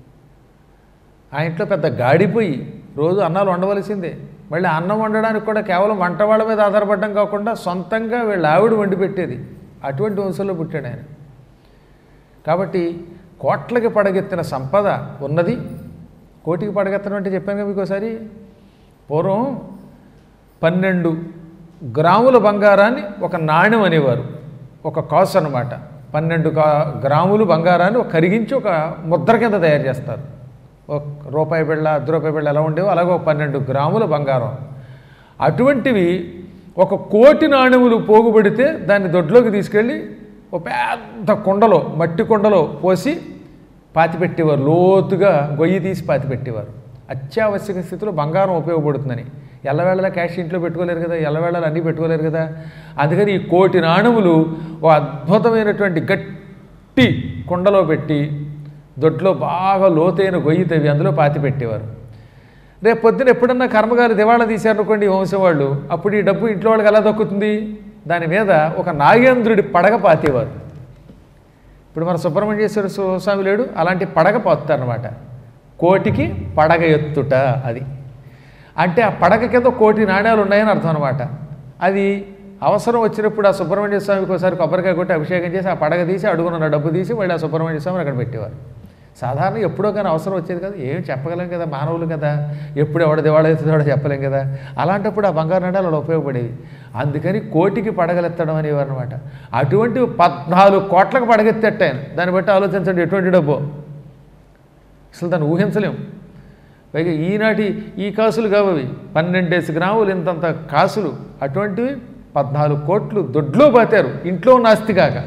ఆ ఇంట్లో పెద్ద గాడిపోయి రోజు అన్నాలు వండవలసిందే మళ్ళీ అన్నం వండడానికి కూడా కేవలం వంట వాళ్ళ మీద ఆధారపడడం కాకుండా సొంతంగా వీళ్ళ ఆవిడ వండి పెట్టేది అటువంటి వంశంలో పుట్టాడు ఆయన కాబట్టి కోట్లకి పడగెత్తిన సంపద ఉన్నది కోటికి పడగెత్తడం అంటే చెప్పాను కదా మీకు ఒకసారి పూర్వం పన్నెండు గ్రాముల బంగారాన్ని ఒక నాణ్యం అనేవారు ఒక కాసు అనమాట పన్నెండు కా గ్రాములు బంగారాన్ని ఒక కరిగించి ఒక ముద్ర కింద తయారు చేస్తారు ఒక రూపాయి బిళ్ళ అర్ధ రూపాయి బిళ్ళ ఎలా ఉండేవో అలాగే ఒక పన్నెండు గ్రాముల బంగారం అటువంటివి ఒక కోటి నాణెములు పోగుబడితే దాన్ని దొడ్లోకి తీసుకెళ్ళి ఒక పెద్ద కుండలో మట్టి కుండలో పోసి పాతిపెట్టేవారు లోతుగా గొయ్యి తీసి పాతిపెట్టేవారు అత్యావశ్యక స్థితిలో బంగారం ఉపయోగపడుతుందని ఎల్లవేళలా క్యాష్ ఇంట్లో పెట్టుకోలేరు కదా ఎల్లవేళలా అన్నీ పెట్టుకోలేరు కదా అందుకని ఈ కోటి నాణెములు ఓ అద్భుతమైనటువంటి గట్టి కుండలో పెట్టి దొడ్లో బాగా లోతైన గొయ్యి తవ్వి అందులో పాతి పెట్టేవారు రేపు పొద్దున ఎప్పుడన్నా కర్మగారు దివాళా తీశారనుకోండి ఈ వంశం వాళ్ళు అప్పుడు ఈ డబ్బు ఇంట్లో వాళ్ళకి ఎలా దక్కుతుంది దాని మీద ఒక నాగేంద్రుడి పడగ పాతేవారు ఇప్పుడు మన సుబ్రహ్మణ్యేశ్వర స్వ- స్వామి లేడు అలాంటి పడగ పాతారనమాట కోటికి పడగ ఎత్తుట అది అంటే ఆ పడగ కింద కోటి నాణ్యాలు ఉన్నాయని అర్థం అనమాట అది అవసరం వచ్చినప్పుడు ఆ సుబ్రహ్మణ్య స్వామికి ఒకసారి కొబ్బరికాయ కొట్టి అభిషేకం చేసి ఆ పడగ తీసి అడుగునున్న డబ్బు తీసి మళ్ళీ ఆ సుబ్రహ్మణ్య స్వామిని అక్కడ పెట్టేవారు సాధారణ ఎప్పుడో కానీ అవసరం వచ్చేది కదా ఏం చెప్పగలం కదా మానవులు కదా ఎప్పుడు ఎవడ దివాళ ఎత్తుతాడో చెప్పలేం కదా అలాంటప్పుడు ఆ బంగారు నాణ్యాలు అలా ఉపయోగపడేవి అందుకని కోటికి పడగలెత్తడం అనేవారు అనమాట అటువంటి పద్నాలుగు కోట్లకు పడగెత్తేట ఆయన దాన్ని బట్టి ఆలోచించండి ఎటువంటి డబ్బు అసలు దాన్ని ఊహించలేం పైగా ఈనాటి ఈ కాసులు కావు అవి పన్నెండేసి గ్రాములు ఇంతంత కాసులు అటువంటివి పద్నాలుగు కోట్లు దొడ్లో పాతారు ఇంట్లో ఉన్న ఆస్తి కాక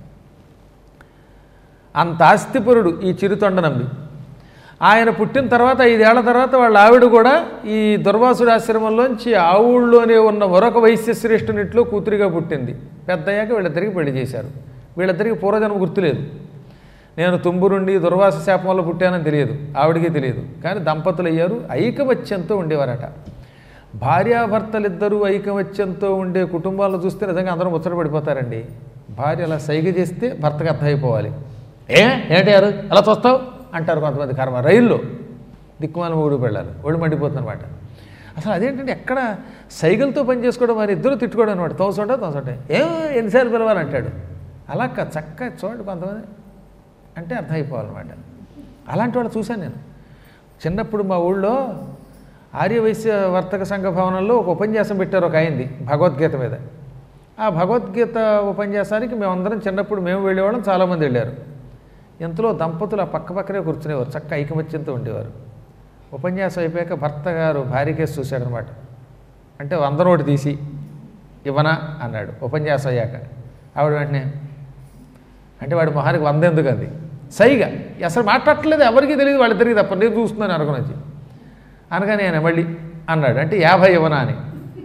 అంత ఆస్తిపరుడు ఈ చిరుతొండ నంబి ఆయన పుట్టిన తర్వాత ఐదేళ్ల తర్వాత వాళ్ళ ఆవిడ కూడా ఈ దుర్వాసుడి ఆశ్రమంలోంచి ఆ ఊళ్ళోనే ఉన్న మరొక వైశ్యశ్రేష్ఠునిట్లో కూతురిగా పుట్టింది పెద్దయ్యాక వీళ్ళిద్దరికి పెళ్లి చేశారు వీళ్ళిద్దరికి పూర్వజన్మ గుర్తులేదు నేను తుంబురుండి దుర్వాస శాపం వల్ల పుట్టానని తెలియదు ఆవిడికి తెలియదు కానీ దంపతులు అయ్యారు ఐకమత్యంతో ఉండేవారట భార్యాభర్తలిద్దరూ ఐకమత్యంతో ఉండే కుటుంబాలను చూస్తే నిజంగా అందరూ ముచ్చట పడిపోతారండి భార్య అలా సైగ చేస్తే భర్తకు అర్థమైపోవాలి ఏ ఏంటారు అలా చూస్తావు అంటారు కొంతమంది కర్మ రైల్లో దిక్కుమాల మూడు పెళ్ళాలి ఒళ్ళు మండిపోతుందన్నమాట అసలు అదేంటంటే ఎక్కడ సైకిల్తో పని చేసుకోవడం మరి ఇద్దరు తిట్టుకోవడం అనమాట తోసోట తోసోట ఏం ఎన్నిసార్లు పిలవాలంటాడు అలా కా- చక్క చూడండి కొంతమంది అంటే అర్థమైపోవాలన్నమాట అలాంటి వాళ్ళు చూశాను నేను చిన్నప్పుడు మా ఊళ్ళో ఆర్యవైశ్య వర్తక సంఘ భవనంలో ఒక ఉపన్యాసం పెట్టారు ఒక అయింది భగవద్గీత మీద ఆ భగవద్గీత ఉపన్యాసానికి మేమందరం చిన్నప్పుడు మేము వెళ్ళేవాళ్ళం చాలామంది వెళ్ళారు ఇంతలో దంపతులు ఆ పక్క పక్కనే కూర్చునేవారు చక్క ఐకమత్యంతో ఉండేవారు ఉపన్యాసం అయిపోయాక భర్త గారు భార్యకేసి చూశాడనమాట అంటే వంద నోటు తీసి ఇవ్వనా అన్నాడు ఉపన్యాసం అయ్యాక ఆవిడ వెంటనే అంటే వాడి మొహానికి వంద ఎందుకు అంది సైగా అసలు మాట్లాడట్లేదు ఎవరికీ తెలియదు వాళ్ళిద్దరికి తప్ప నేను చూస్తున్నాను అనుకున్నది అనగానే ఆయన మళ్ళీ అన్నాడు అంటే యాభై ఇవ్వనా అని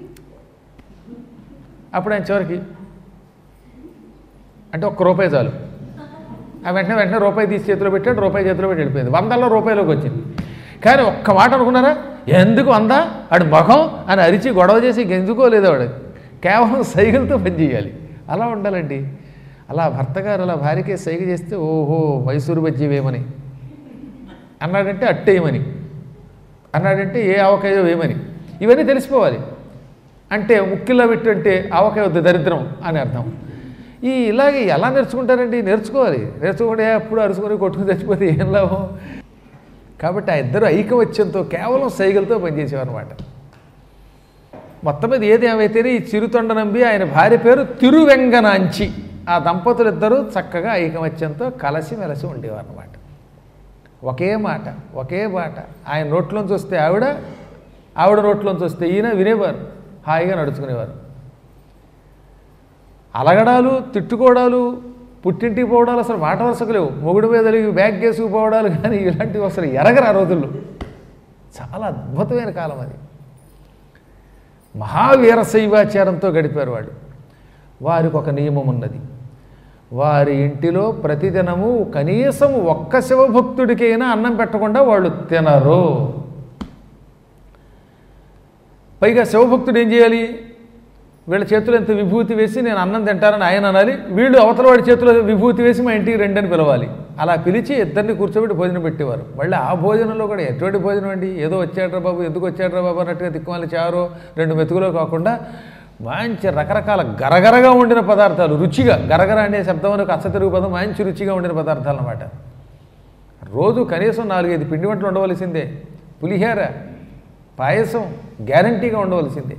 అప్పుడు ఆయన చివరికి అంటే ఒక్క రూపాయి చాలు ఆ వెంటనే వెంటనే రూపాయి తీసి చేతిలో పెట్టాడు రూపాయి చేతిలో పెట్టి వెళ్ళిపోయింది వందల్లో రూపాయలోకి వచ్చింది కానీ ఒక్క మాట అనుకున్నారా ఎందుకు వంద ఆడు ముఖం అని అరిచి గొడవ చేసి ఎందుకో లేదో వాడు కేవలం సైకిల్తో పనిచేయాలి అలా ఉండాలండి అలా భర్త గారు అలా భార్యకే సైగ చేస్తే ఓహో మైసూరు బజ్జీ వేయమని అన్నాడంటే అట్టేయమని అన్నాడంటే ఏ ఆవకాయో వేయమని ఇవన్నీ తెలిసిపోవాలి అంటే ముక్కిల్లో పెట్టంటే ఆవకాయ వద్దు దరిద్రం అని అర్థం ఈ ఇలాగే ఎలా నేర్చుకుంటారండి నేర్చుకోవాలి నేర్చుకుంటే ఎప్పుడు అరుచుకొని కొట్టుకుని చచ్చిపోతే ఏం లాభం కాబట్టి ఆ ఇద్దరు ఐకమత్యంతో కేవలం సైకిల్తో పనిచేసేవారన్నమాట మొత్తం మీద ఏది ఏమైతేనే ఈ చిరుతొండ నంబి ఆయన భార్య పేరు తిరువెంగనాంచి ఆ దంపతులు ఇద్దరూ చక్కగా ఐకమత్యంతో కలసి మెలసి ఉండేవారు అన్నమాట ఒకే మాట ఒకే మాట ఆయన నోట్లోంచి వస్తే ఆవిడ ఆవిడ నోట్లోంచి వస్తే ఈయన వినేవారు హాయిగా నడుచుకునేవారు అలగడాలు తిట్టుకోవడాలు పుట్టింటికి పోవడాలు అసలు మాట వరుసకు లేవు మొగుడు మీద కలిగి బ్యాగ్ వేసుకుపోవడాలు కానీ ఇలాంటివి అసలు ఎరగరు ఆ రోజుల్లో చాలా అద్భుతమైన కాలం అది మహావీర శైవాచారంతో గడిపారు వాళ్ళు వారికి ఒక నియమం ఉన్నది వారి ఇంటిలో ప్రతిదినము కనీసం ఒక్క శివభక్తుడికైనా అన్నం పెట్టకుండా వాళ్ళు తినరు పైగా శివభక్తుడు ఏం చేయాలి వీళ్ళ చేతిలో ఎంత విభూతి వేసి నేను అన్నం తింటానని ఆయన అనాలి వీళ్ళు అవతల వాడి చేతిలో విభూతి వేసి మా ఇంటికి రెండని పిలవాలి అలా పిలిచి ఇద్దరిని కూర్చోబెట్టి భోజనం పెట్టేవారు మళ్ళీ ఆ భోజనంలో కూడా ఎటువంటి భోజనం అండి ఏదో వచ్చాడ్రా బాబు ఎందుకు వచ్చాడ్రా బాబు అన్నట్టుగా తిక్కుమాలి చారో రెండు మెతుకులో కాకుండా మంచి రకరకాల గరగరగా ఉండిన పదార్థాలు రుచిగా గరగర అనే శబ్దం అనే అచ్చ తెలుగు పదం మంచి రుచిగా ఉండిన పదార్థాలు అన్నమాట రోజు కనీసం నాలుగైదు పిండి వంటలు ఉండవలసిందే పులిహేర పాయసం గ్యారంటీగా ఉండవలసిందే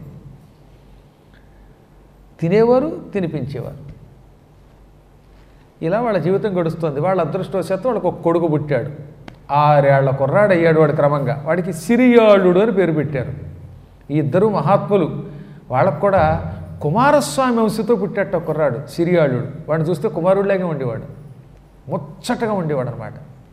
తినేవారు తినిపించేవారు ఇలా వాళ్ళ జీవితం గడుస్తుంది వాళ్ళ అదృష్టవశాత్తు వాళ్ళకు ఒక కొడుకు పుట్టాడు ఆరేళ్ల కుర్రాడు అయ్యాడు వాడు క్రమంగా వాడికి సిరియాళుడు అని పేరు పెట్టారు ఈ ఇద్దరు మహాత్ములు వాళ్ళకు కూడా కుమారస్వామి వంశతో పుట్టేట కుర్రాడు సిరియాళుడు వాడిని చూస్తే కుమారుడిలాగే ఉండేవాడు ముచ్చటగా ఉండేవాడు అనమాట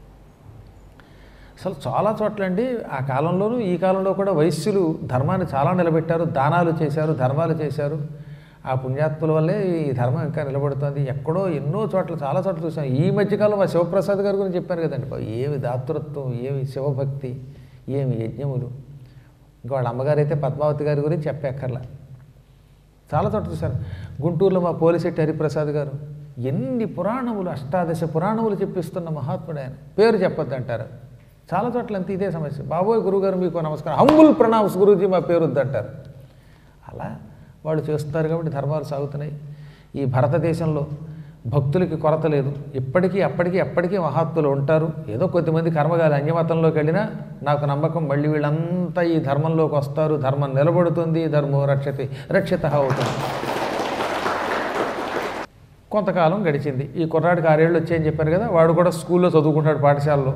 అసలు చాలా చోట్లండి ఆ కాలంలోనూ ఈ కాలంలో కూడా వైశ్యులు ధర్మాన్ని చాలా నిలబెట్టారు దానాలు చేశారు ధర్మాలు చేశారు ఆ పుణ్యాత్ముల వల్లే ఈ ధర్మం ఇంకా నిలబడుతుంది ఎక్కడో ఎన్నో చోట్ల చాలా చోట్ల చూసాం ఈ మధ్యకాలం మా శివప్రసాద్ గారి గురించి చెప్పాను కదండి బాబు ఏమి దాతృత్వం ఏమి శివభక్తి ఏమి యజ్ఞములు ఇంకా వాళ్ళ అమ్మగారు అయితే పద్మావతి గారి గురించి చెప్పక్కర్లా చాలా చోట్ల చూశాను గుంటూరులో మా పోలిశెట్టి హరిప్రసాద్ గారు ఎన్ని పురాణములు అష్టాదశ పురాణములు చెప్పిస్తున్న మహాత్ముడు ఆయన పేరు చెప్పొద్దు అంటారు చాలా చోట్ల అంత ఇదే సమస్య బాబోయ్ గురుగారు మీకు నమస్కారం హంబుల్ ప్రణామ్స్ గురూజీ మా పేరు వద్దంటారు అలా వాళ్ళు చేస్తున్నారు కాబట్టి ధర్మాలు సాగుతున్నాయి ఈ భారతదేశంలో భక్తులకి కొరత లేదు ఇప్పటికీ అప్పటికీ ఎప్పటికీ మహాత్ములు ఉంటారు ఏదో కొద్దిమంది కర్మగాలి అన్యమతంలోకి వెళ్ళినా నాకు నమ్మకం మళ్ళీ వీళ్ళంతా ఈ ధర్మంలోకి వస్తారు ధర్మం నిలబడుతుంది ధర్మో రక్షతి రక్షిత అవుతుంది కొంతకాలం గడిచింది ఈ కుర్రాడికి ఆరేళ్ళు వచ్చాయని చెప్పాను కదా వాడు కూడా స్కూల్లో చదువుకుంటాడు పాఠశాలలో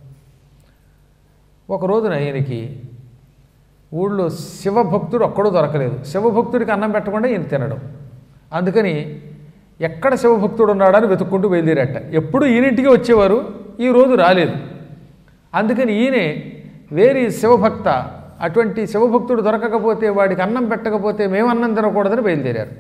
ఒక రోజున ఆయనకి ఊళ్ళో శివభక్తుడు ఒక్కడూ దొరకలేదు శివభక్తుడికి అన్నం పెట్టకుండా ఈయన తినడం అందుకని ఎక్కడ శివభక్తుడు ఉన్నాడని వెతుక్కుంటూ బయలుదేరట ఎప్పుడు ఈయనింటికి వచ్చేవారు ఈ రోజు రాలేదు అందుకని ఈయనే వేరే శివభక్త అటువంటి శివభక్తుడు దొరకకపోతే వాడికి అన్నం పెట్టకపోతే మేము అన్నం తినకూడదని బయలుదేరారు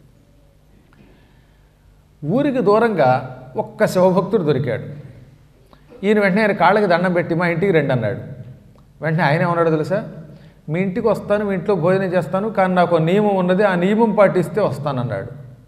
ఊరికి దూరంగా ఒక్క శివభక్తుడు దొరికాడు ఈయన వెంటనే ఆయన కాళ్ళకి దండం పెట్టి మా ఇంటికి రండి అన్నాడు వెంటనే ఆయన ఏమన్నాడు తెలుసా మీ ఇంటికి వస్తాను మీ ఇంట్లో భోజనం చేస్తాను కానీ నాకు ఒక నియమం ఉన్నది ఆ నియమం పాటిస్తే వస్తానన్నాడు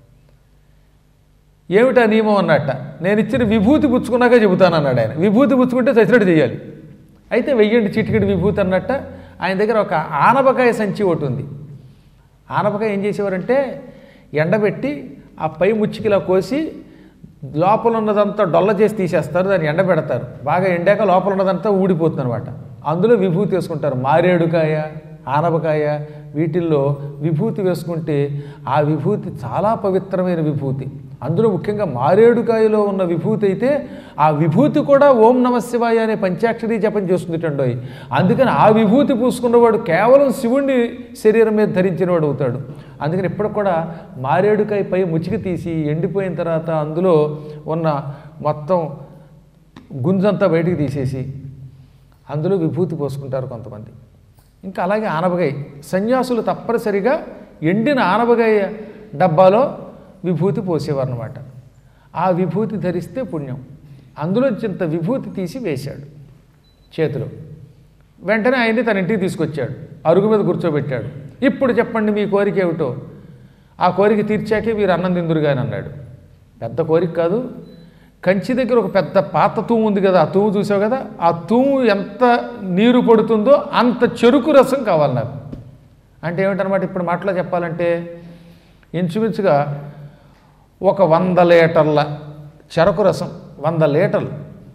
ఏమిటా నియమం అన్నట్ట నేను ఇచ్చిన విభూతి పుచ్చుకున్నాక చెబుతానన్నాడు ఆయన విభూతి పుచ్చుకుంటే చచ్చినట్టు చేయాలి అయితే వెయ్యండి చిటికెడు విభూతి అన్నట్ట ఆయన దగ్గర ఒక ఆనపకాయ సంచి ఒకటి ఉంది ఆనపకాయ ఏం చేసేవారంటే ఎండబెట్టి ఆ పై ముచ్చికిలా కోసి లోపల ఉన్నదంతా డొల్ల చేసి తీసేస్తారు దాన్ని ఎండబెడతారు బాగా ఎండాక లోపల ఉన్నదంతా ఊడిపోతుంది అనమాట అందులో విభూతి వేసుకుంటారు మారేడుకాయ ఆనపకాయ వీటిల్లో విభూతి వేసుకుంటే ఆ విభూతి చాలా పవిత్రమైన విభూతి అందులో ముఖ్యంగా మారేడుకాయలో ఉన్న విభూతి అయితే ఆ విభూతి కూడా ఓం నమ శివాయ అనే పంచాక్షరి జపం చేస్తుందిటండోయ్ అందుకని ఆ విభూతి పూసుకున్నవాడు కేవలం శివుణ్ణి శరీరం మీద ధరించినవాడు అవుతాడు అందుకని ఇప్పుడు కూడా మారేడుకాయ పై ముచికి తీసి ఎండిపోయిన తర్వాత అందులో ఉన్న మొత్తం గుంజంతా బయటికి తీసేసి అందులో విభూతి పోసుకుంటారు కొంతమంది ఇంకా అలాగే ఆనపకాయ సన్యాసులు తప్పనిసరిగా ఎండిన ఆనపకాయ డబ్బాలో విభూతి పోసేవారు అనమాట ఆ విభూతి ధరిస్తే పుణ్యం అందులో చింత విభూతి తీసి వేశాడు చేతిలో వెంటనే ఆయన్ని తన ఇంటికి తీసుకొచ్చాడు అరుగు మీద కూర్చోబెట్టాడు ఇప్పుడు చెప్పండి మీ కోరిక ఏమిటో ఆ కోరిక తీర్చాకే మీరు అన్నం తిందురుగాని అన్నాడు పెద్ద కోరిక కాదు కంచి దగ్గర ఒక పెద్ద పాత తూము ఉంది కదా ఆ తూము చూసావు కదా ఆ తూము ఎంత నీరు పడుతుందో అంత చెరుకు రసం కావాలి నాకు అంటే ఏమిటనమాట ఇప్పుడు మాటలో చెప్పాలంటే ఇంచుమించుగా ఒక వంద లీటర్ల చెరకు రసం వంద లీటర్లు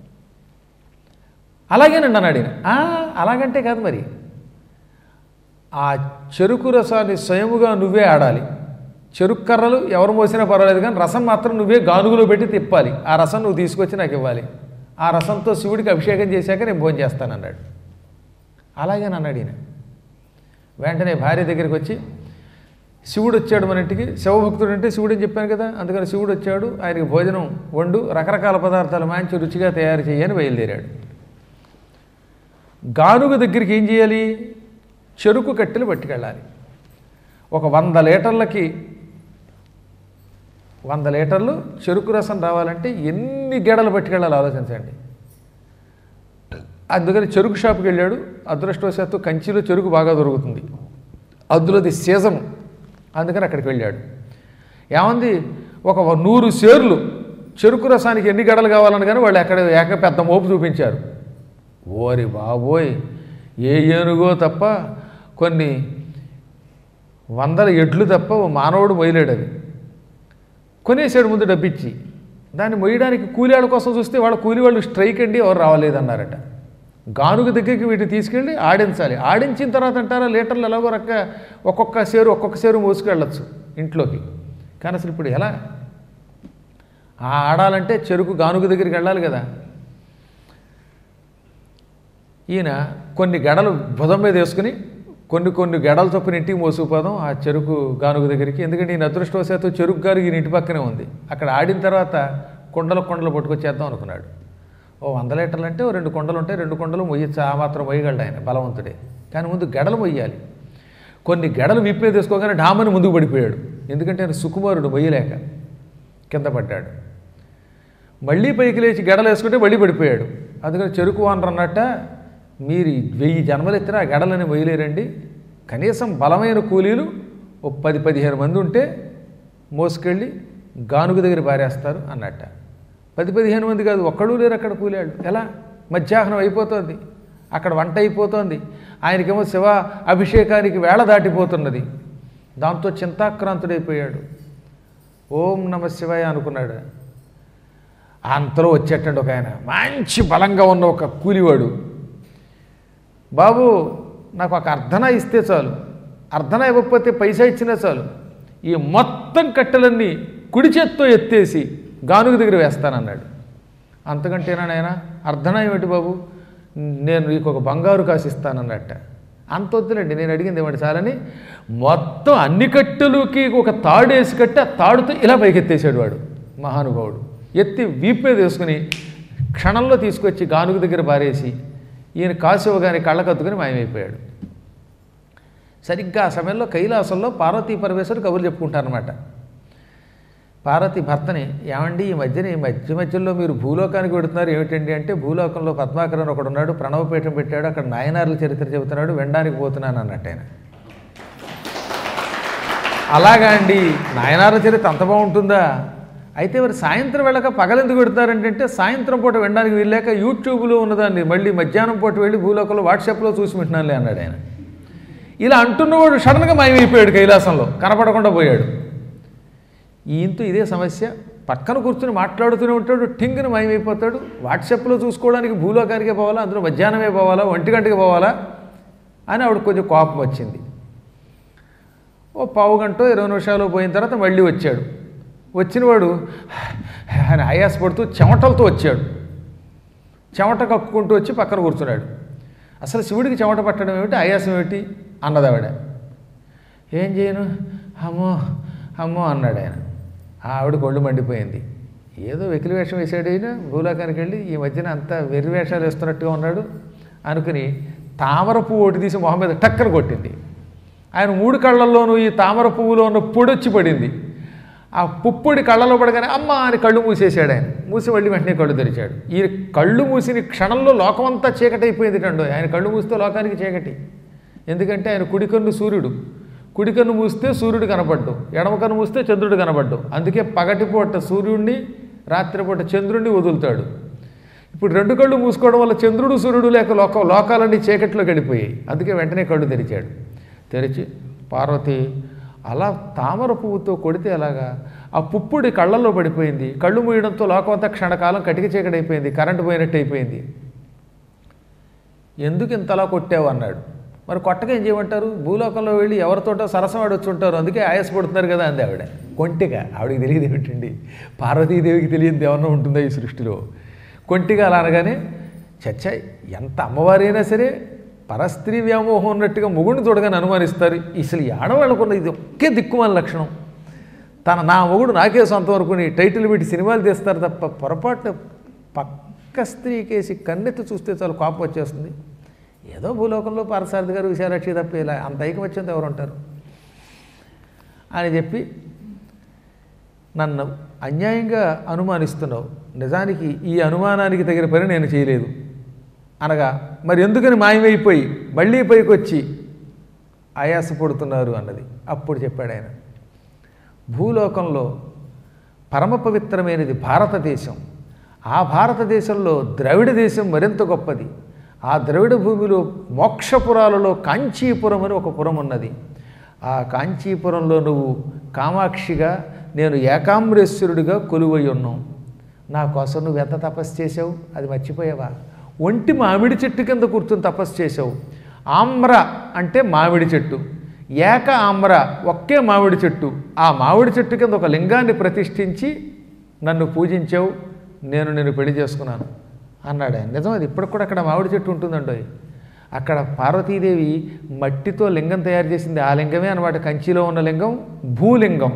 అలాగేనండి అన్నాడు ఈయన "ఆ, అలాగంటే కాదు మరి ఆ చెరుకు రసాన్ని స్వయముగా నువ్వే ఆడాలి చెరుకు కర్రలు ఎవరు మోసినా పర్వాలేదు కానీ రసం మాత్రం నువ్వే గానుగులో పెట్టి తిప్పాలి ఆ రసం నువ్వు తీసుకొచ్చి నాకు ఇవ్వాలి ఆ రసంతో శివుడికి అభిషేకం చేశాక నేను భోజనం చేస్తానన్నాడు అలాగేనన్నాడు ఈయన వెంటనే భార్య దగ్గరికి వచ్చి శివుడు వచ్చాడు మన ఇంటికి శివభక్తుడు అంటే శివుడు అని చెప్పాను కదా అందుకని శివుడు వచ్చాడు ఆయనకి భోజనం వండు రకరకాల పదార్థాలు మంచి రుచిగా తయారు చేయని బయలుదేరాడు గానుగ దగ్గరికి ఏం చేయాలి చెరుకు కట్టెలు పట్టుకెళ్ళాలి ఒక వంద లీటర్లకి వంద లీటర్లు చెరుకు రసం రావాలంటే ఎన్ని గెడలు పట్టుకెళ్ళాలి ఆలోచించండి అందుకని చెరుకు షాప్కి వెళ్ళాడు అదృష్టవశాత్తు కంచిలో చెరుకు బాగా దొరుకుతుంది అందులోది సీజన్ అందుకని అక్కడికి వెళ్ళాడు ఏమంది ఒక నూరు సేర్లు చెరుకు రసానికి ఎన్ని గడలు కావాలని కానీ వాళ్ళు అక్కడ ఏక పెద్ద మోపు చూపించారు ఓరి బాబోయ్ ఏ ఏనుగో తప్ప కొన్ని వందల ఎడ్లు తప్ప ఓ మానవుడు మొయ్యలేడు అది కొనేసాడు ముందు డబ్బిచ్చి దాన్ని మొయ్యడానికి కూలి వాళ్ళ కోసం చూస్తే వాళ్ళ కూలి వాళ్ళు స్ట్రైక్ అండి ఎవరు రావలేదన్నారట గానుగ దగ్గరికి వీటిని తీసుకెళ్ళి ఆడించాలి ఆడించిన తర్వాత అంటారా లీటర్లు ఎలాగో రక్క ఒక్కొక్క సేరు ఒక్కొక్క సేరు మోసుకెళ్ళచ్చు ఇంట్లోకి కానీ అసలు ఇప్పుడు ఎలా ఆ ఆడాలంటే చెరుకు గానుగ దగ్గరికి వెళ్ళాలి కదా ఈయన కొన్ని గడలు భుజం మీద వేసుకుని కొన్ని కొన్ని గడల చొప్పున ఇంటికి మోసుకుపోదాం ఆ చెరుకు గానుగు దగ్గరికి ఎందుకంటే ఈయన అదృష్టవశాత్తు చెరుకు గారు ఈయన ఇంటి పక్కనే ఉంది అక్కడ ఆడిన తర్వాత కుండలు కుండలు పట్టుకొచ్చేద్దాం అనుకున్నాడు ఓ వంద లీటర్లు అంటే ఓ రెండు కొండలు ఉంటాయి రెండు కొండలు మొయ్యచ్చు ఆ మాత్రం మొయ్యగలడు ఆయన బలవంతుడే కానీ ముందు గడలు మొయ్యాలి కొన్ని గడలు విప్పే తీసుకోగానే డామని ముందుకు పడిపోయాడు ఎందుకంటే ఆయన సుకుమారుడు మొయ్యలేక కింద పడ్డాడు మళ్ళీ పైకి లేచి గడలు వేసుకుంటే మళ్ళీ పడిపోయాడు అందుకని చెరుకు వానరు అన్నట్ట మీరు ఈ వెయ్యి జన్మలు ఎత్తినా ఆ గడలని మొయ్యలేరండి కనీసం బలమైన కూలీలు ఓ పది పదిహేను మంది ఉంటే మోసుకెళ్ళి గానుగు దగ్గర పారేస్తారు అన్నట్ట పది పదిహేను మంది కాదు ఒక్కడు లేరు అక్కడ కూలాడు ఎలా మధ్యాహ్నం అయిపోతుంది అక్కడ వంట అయిపోతుంది ఆయనకేమో శివ అభిషేకానికి వేళ దాటిపోతున్నది దాంతో చింతాక్రాంతుడైపోయాడు ఓం నమ శివాయ అనుకున్నాడు అంతలో వచ్చేటండి ఒక ఆయన మంచి బలంగా ఉన్న ఒక కూలివాడు బాబు నాకు ఒక అర్ధన ఇస్తే చాలు అర్ధన ఇవ్వకపోతే పైసా ఇచ్చినా చాలు ఈ మొత్తం కట్టెలన్నీ కుడి చేత్తో ఎత్తేసి గానుగు దగ్గర వేస్తానన్నాడు అంతకంటేనా నాయన అర్ధన ఏమిటి బాబు నేను నీకు ఒక బంగారు కాసు ఇస్తానన్నట్ట అంత వద్దులేండి నేను అడిగింది ఏమిటి చాలని మొత్తం అన్ని కట్టెలకి ఒక తాడు వేసి కట్టి ఆ తాడుతో ఇలా పైకెత్తేసాడు వాడు మహానుభావుడు ఎత్తి వీపు మీద వేసుకుని క్షణంలో తీసుకొచ్చి గానుగు దగ్గర పారేసి ఈయన కాసు ఇవ్వగానే కళ్ళకత్తుకుని మాయమైపోయాడు సరిగ్గా ఆ సమయంలో కైలాసంలో పార్వతీ పరమేశ్వరు కబుర్లు చెప్పుకుంటారనమాట పార్వతి భర్తని ఏమండి ఈ మధ్యన ఈ మధ్య మధ్యలో మీరు భూలోకానికి పెడుతున్నారు ఏమిటండి అంటే భూలోకంలో పద్మాకరన్ ఒకడు ఉన్నాడు ప్రణవపీఠం పెట్టాడు అక్కడ నాయనార్ల చరిత్ర చెబుతున్నాడు వినడానికి పోతున్నాను అన్నట్టు ఆయన అలాగా అండి నాయనార్ల చరిత్ర అంత బాగుంటుందా అయితే మరి సాయంత్రం వెళ్ళక పగలెందుకు పెడతారంటే సాయంత్రం పూట వినడానికి వీళ్ళాక యూట్యూబ్లో ఉన్నదాన్ని మళ్ళీ మధ్యాహ్నం పూట వెళ్ళి భూలోకంలో వాట్సాప్లో చూసి వింటున్నానులే అన్నాడు ఆయన ఇలా అంటున్నవాడు సడన్గా మాయమైపోయాడు కైలాసంలో కనపడకుండా పోయాడు ఈయంతో ఇదే సమస్య పక్కన కూర్చుని మాట్లాడుతూనే ఉంటాడు టింగ్ని మాయమైపోతాడు వాట్సాప్లో చూసుకోవడానికి భూలోకానికే పోవాలా అందులో మధ్యాహ్నమే పోవాలా ఒంటి గంటకి పోవాలా అని ఆవిడ కొంచెం కోపం వచ్చింది ఓ పావు గంట ఇరవై నిమిషాలు పోయిన తర్వాత మళ్ళీ వచ్చాడు వచ్చినవాడు ఆయన ఆయాసపడుతూ చెమటలతో వచ్చాడు చెమట కక్కుకుంటూ వచ్చి పక్కన కూర్చున్నాడు అసలు శివుడికి చెమట పట్టడం ఏమిటి ఆయాసం ఏమిటి అన్నది ఆవిడ ఏం చేయను అమ్మో అమ్మో అన్నాడు ఆయన ఆవిడ కొళ్ళు మండిపోయింది ఏదో వెకిలి వేషం వేసాడు ఆయన భూలోకానికి వెళ్ళి ఈ మధ్యన అంతా వెర్రి వేషాలు వేస్తున్నట్టుగా ఉన్నాడు అనుకుని తామర పువ్వు ఒకటి తీసి మొహం మీద టక్కన కొట్టింది ఆయన మూడు కళ్ళల్లోనూ ఈ తామర పువ్వులో ఉన్న పొడొచ్చి పడింది ఆ పుప్పొడి కళ్ళలో పడగానే అమ్మ అని కళ్ళు మూసేశాడు ఆయన మూసి మళ్ళీ వెంటనే కళ్ళు తెరిచాడు ఈ కళ్ళు మూసిన క్షణంలో లోకమంతా చీకటి అయిపోయింది కండు ఆయన కళ్ళు మూస్తే లోకానికి చీకటి ఎందుకంటే ఆయన కుడికన్ను సూర్యుడు కుడికన్ను మూస్తే సూర్యుడు కనపడ్డు ఎడమ కన్ను మూస్తే చంద్రుడు కనపడ్డు అందుకే పగటిపూట సూర్యుడిని రాత్రిపూట చంద్రుడిని వదులుతాడు ఇప్పుడు రెండు కళ్ళు మూసుకోవడం వల్ల చంద్రుడు సూర్యుడు లేక లోక లోకాలన్నీ చీకట్లో గడిపోయాయి అందుకే వెంటనే కళ్ళు తెరిచాడు తెరిచి పార్వతి అలా తామర పువ్వుతో కొడితే ఎలాగా ఆ పుప్పుడి కళ్ళల్లో పడిపోయింది కళ్ళు మూయడంతో లోకం అంతా క్షణకాలం కటిక చీకటి అయిపోయింది కరెంటు పోయినట్టు అయిపోయింది ఎందుకు ఇంతలా కొట్టావు అన్నాడు మరి కొట్టగా ఏం చేయమంటారు భూలోకంలో వెళ్ళి ఎవరితోటో సరసవాడు వచ్చి ఉంటారు అందుకే ఆయాసపడుతున్నారు కదా అంది ఆవిడ కొంటిగా ఆవిడకి తెలియదు ఏమిటండి పార్వతీదేవికి తెలియదు ఏమన్నా ఉంటుందా ఈ సృష్టిలో కొంటిగా అలా అనగానే చచ్చ ఎంత అమ్మవారైనా సరే పరస్త్రీ వ్యామోహం ఉన్నట్టుగా మొగుడిని చూడగానే అనుమానిస్తారు అసలు ఈ ఆడవాళ్ళకున్న ఇది ఒకే దిక్కుమాల లక్షణం తన నా మొగుడు నాకే సొంతం అనుకుని టైటిల్ పెట్టి సినిమాలు తీస్తారు తప్ప పొరపాటు పక్క స్త్రీకేసి కన్నెత్తి చూస్తే చాలా కోపం వచ్చేస్తుంది ఏదో భూలోకంలో పారసారథి గారు విశాలాక్షి తప్ప ఇలా అంత ఐకమత్యంతో ఎవరు ఉంటారు అని చెప్పి నన్ను అన్యాయంగా అనుమానిస్తున్నావు నిజానికి ఈ అనుమానానికి తగిన పని నేను చేయలేదు అనగా మరి ఎందుకని మాయమైపోయి మళ్ళీ పైకి వచ్చి ఆయాసపడుతున్నారు అన్నది అప్పుడు చెప్పాడు ఆయన భూలోకంలో పరమ పవిత్రమైనది భారతదేశం ఆ భారతదేశంలో ద్రవిడ దేశం మరింత గొప్పది ఆ ద్రవిడ భూమిలో మోక్షపురాలలో కాంచీపురం అని ఒక పురం ఉన్నది ఆ కాంచీపురంలో నువ్వు కామాక్షిగా నేను ఏకాంబరేశ్వరుడిగా కొలువై ఉన్నాం నా కోసం నువ్వు ఎంత తపస్సు చేసావు అది మర్చిపోయావా ఒంటి మామిడి చెట్టు కింద కూర్చొని తపస్సు చేసావు ఆమ్ర అంటే మామిడి చెట్టు ఏక ఆమ్ర ఒకే మామిడి చెట్టు ఆ మామిడి చెట్టు కింద ఒక లింగాన్ని ప్రతిష్ఠించి నన్ను పూజించావు నేను నిన్ను పెళ్లి చేసుకున్నాను అన్నాడు ఆయన నిజం అది ఇప్పటికి కూడా అక్కడ మామిడి చెట్టు ఉంటుందండి అక్కడ పార్వతీదేవి మట్టితో లింగం తయారు చేసింది ఆ లింగమే అనమాట కంచిలో ఉన్న లింగం భూలింగం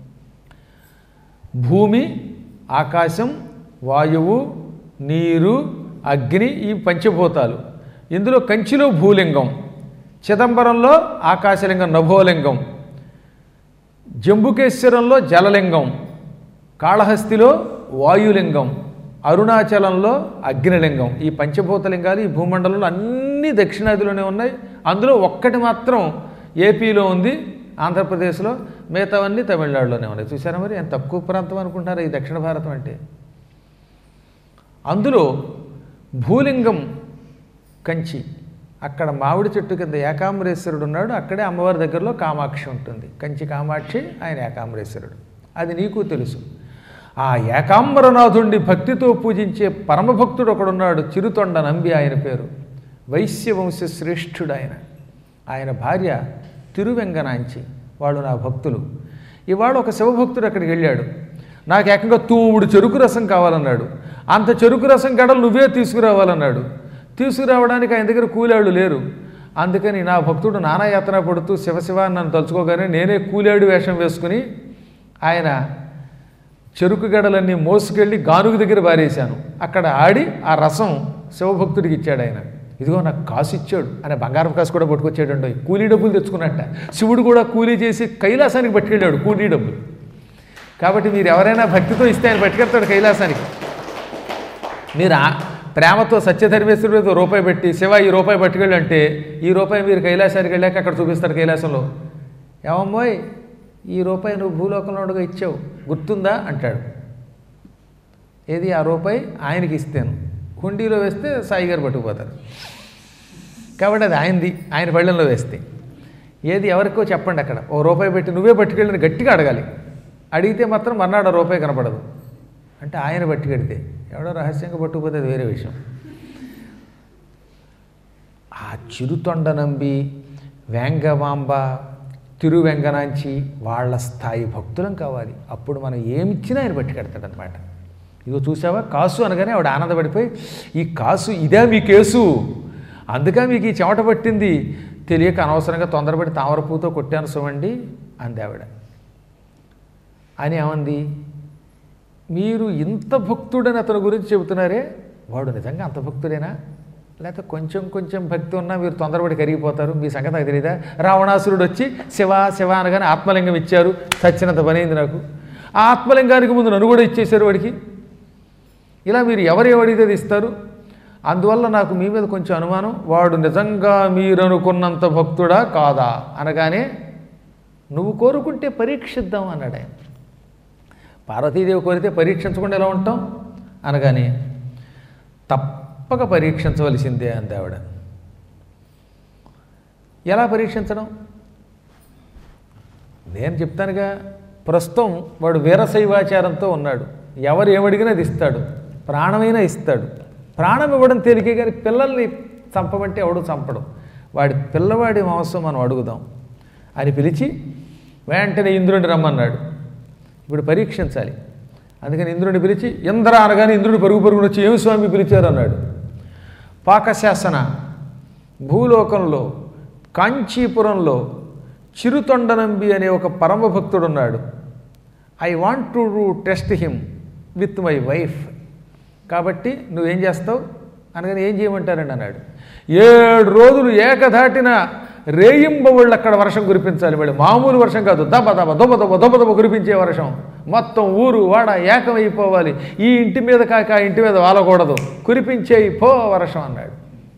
భూమి ఆకాశం వాయువు నీరు అగ్ని ఈ పంచభూతాలు ఇందులో కంచిలో భూలింగం చిదంబరంలో ఆకాశలింగం నభోలింగం జంబుకేశ్వరంలో జలలింగం కాళహస్తిలో వాయులింగం అరుణాచలంలో అగ్నిలింగం ఈ పంచభూతలింగాలు ఈ భూమండలంలో అన్ని దక్షిణాదిలోనే ఉన్నాయి అందులో ఒక్కటి మాత్రం ఏపీలో ఉంది ఆంధ్రప్రదేశ్లో మిగతావన్నీ తమిళనాడులోనే ఉన్నాయి చూసారా మరి ఎంత తక్కువ ప్రాంతం అనుకుంటున్నారు ఈ దక్షిణ భారతం అంటే అందులో భూలింగం కంచి అక్కడ మామిడి చెట్టు కింద ఏకాంబరేశ్వరుడు ఉన్నాడు అక్కడే అమ్మవారి దగ్గరలో కామాక్షి ఉంటుంది కంచి కామాక్షి ఆయన ఏకాంబరేశ్వరుడు అది నీకు తెలుసు ఆ ఏకాంబరనాథుణ్ణి భక్తితో పూజించే పరమభక్తుడు ఒకడున్నాడు చిరుతొండ నంబి ఆయన పేరు వైశ్యవంశ శ్రేష్ఠుడు ఆయన ఆయన భార్య తిరువెంగనాంచి వాళ్ళు నా భక్తులు ఇవాళ ఒక శివభక్తుడు అక్కడికి వెళ్ళాడు నాకు ఏకంగా తూముడు చెరుకు రసం కావాలన్నాడు అంత చెరుకు రసం గడలు నువ్వే తీసుకురావాలన్నాడు తీసుకురావడానికి ఆయన దగ్గర కూలాళ్ళు లేరు అందుకని నా భక్తుడు నానాయాతన పడుతూ శివశివ అని నన్ను తలుచుకోగానే నేనే కూలాడు వేషం వేసుకుని ఆయన చెరుకు గడలన్నీ మోసుకెళ్ళి గానుగు దగ్గర బారేశాను అక్కడ ఆడి ఆ రసం శివభక్తుడికి ఇచ్చాడు ఆయన ఇదిగో నాకు కాసు ఇచ్చాడు అనే బంగారం కాసు కూడా పట్టుకొచ్చాడండి కూలీ డబ్బులు తెచ్చుకున్నట్ట శివుడు కూడా కూలీ చేసి కైలాసానికి పట్టుకెళ్ళాడు కూలీ డబ్బులు కాబట్టి మీరు ఎవరైనా భక్తితో ఇస్తే ఆయన పట్టుకెళ్తాడు కైలాసానికి మీరు ఆ ప్రేమతో సత్యధర్మేశ్వరుడు మీద రూపాయి పెట్టి శివ ఈ రూపాయి పట్టుకెళ్ళి అంటే ఈ రూపాయి మీరు కైలాసానికి వెళ్ళాక అక్కడ చూపిస్తారు కైలాసంలో ఏమమ్మోయ్ ఈ రూపాయి నువ్వు భూలోకంలో ఉండగా ఇచ్చావు గుర్తుందా అంటాడు ఏది ఆ రూపాయి ఆయనకి ఇస్తాను హుండీలో వేస్తే సాయి గారు పట్టుకుపోతారు కాబట్టి అది ఆయనది ఆయన పళ్ళెంలో వేస్తే ఏది ఎవరికో చెప్పండి అక్కడ ఓ రూపాయి పెట్టి నువ్వే పట్టుకెళ్ళిన గట్టిగా అడగాలి అడిగితే మాత్రం మర్నాడు ఆ రూపాయి కనపడదు అంటే ఆయన పట్టుకెడితే ఎవడో రహస్యంగా పట్టుకుపోతే అది వేరే విషయం ఆ చిరుతొండ నంబి వేంగమాంబ తిరువెంగనాంచి వాళ్ళ స్థాయి భక్తులం కావాలి అప్పుడు మనం ఏమిచ్చినా ఆయన పట్టుకెడతాడనమాట ఇదిగో చూసావా కాసు అనగానే ఆవిడ ఆనందపడిపోయి ఈ కాసు ఇదే మీ కేసు అందుకే మీకు ఈ చెమట పట్టింది తెలియక అనవసరంగా తొందరపడి తామరపూతో కొట్టాను సుమండి అంది ఆవిడ అని ఏమంది మీరు ఇంత భక్తుడని అతని గురించి చెబుతున్నారే వాడు నిజంగా అంత భక్తుడేనా లేకపోతే కొంచెం కొంచెం భక్తి ఉన్నా మీరు తొందరపడి కరిగిపోతారు మీ సంగతి నాకు తెలియదా రావణాసురుడు వచ్చి శివ శివ అనగానే ఆత్మలింగం ఇచ్చారు చచ్చినంత పనైంది నాకు ఆ ఆత్మలింగానికి ముందు నన్ను కూడా ఇచ్చేశారు వాడికి ఇలా మీరు ఎవరు ఎవడితే అది ఇస్తారు అందువల్ల నాకు మీ మీద కొంచెం అనుమానం వాడు నిజంగా మీరు అనుకున్నంత భక్తుడా కాదా అనగానే నువ్వు కోరుకుంటే పరీక్షిద్దాం అన్నాడు ఆయన పార్వతీదేవి కోరితే పరీక్షించకుండా ఎలా ఉంటాం అనగానే తప్పక పరీక్షించవలసిందే అంది ఆవిడ ఎలా పరీక్షించడం నేను చెప్తానుగా ప్రస్తుతం వాడు వీరశైవాచారంతో ఉన్నాడు ఎవరు ఏమడిగినా అది ఇస్తాడు ప్రాణమైనా ఇస్తాడు ప్రాణం ఇవ్వడం తేలికే కానీ పిల్లల్ని చంపమంటే ఎవడు చంపడం వాడి పిల్లవాడి మాంసం మనం అడుగుదాం అని పిలిచి వెంటనే ఇంద్రుడిని రమ్మన్నాడు ఇప్పుడు పరీక్షించాలి అందుకని ఇంద్రుడిని పిలిచి ఇంద్ర అనగానే ఇంద్రుడు పరుగు పరుగున వచ్చి ఏమి స్వామి పిలిచారు అన్నాడు పాకశాసన భూలోకంలో కాంచీపురంలో చిరుతొండనంబి అనే ఒక పరమ భక్తుడున్నాడు I want to test him with my wife కాబట్టి నువ్వేం చేస్తావు అనగానే ఏం చేయమంటారండి అన్నాడు ఏడు రోజులు ఏకధాటిన రేయింబవుళ్ళు అక్కడ వర్షం కురిపించాలి మళ్ళీ మామూలు వర్షం కాదు దబ దబ దొబ దొబ దొబ దొబ కురిపించే వర్షం మొత్తం ఊరు వాడ ఏకమైపోవాలి ఈ ఇంటి మీద కాక ఆ ఇంటి మీద వాలకూడదు కురిపించేయి పో వర్షం అన్నాడు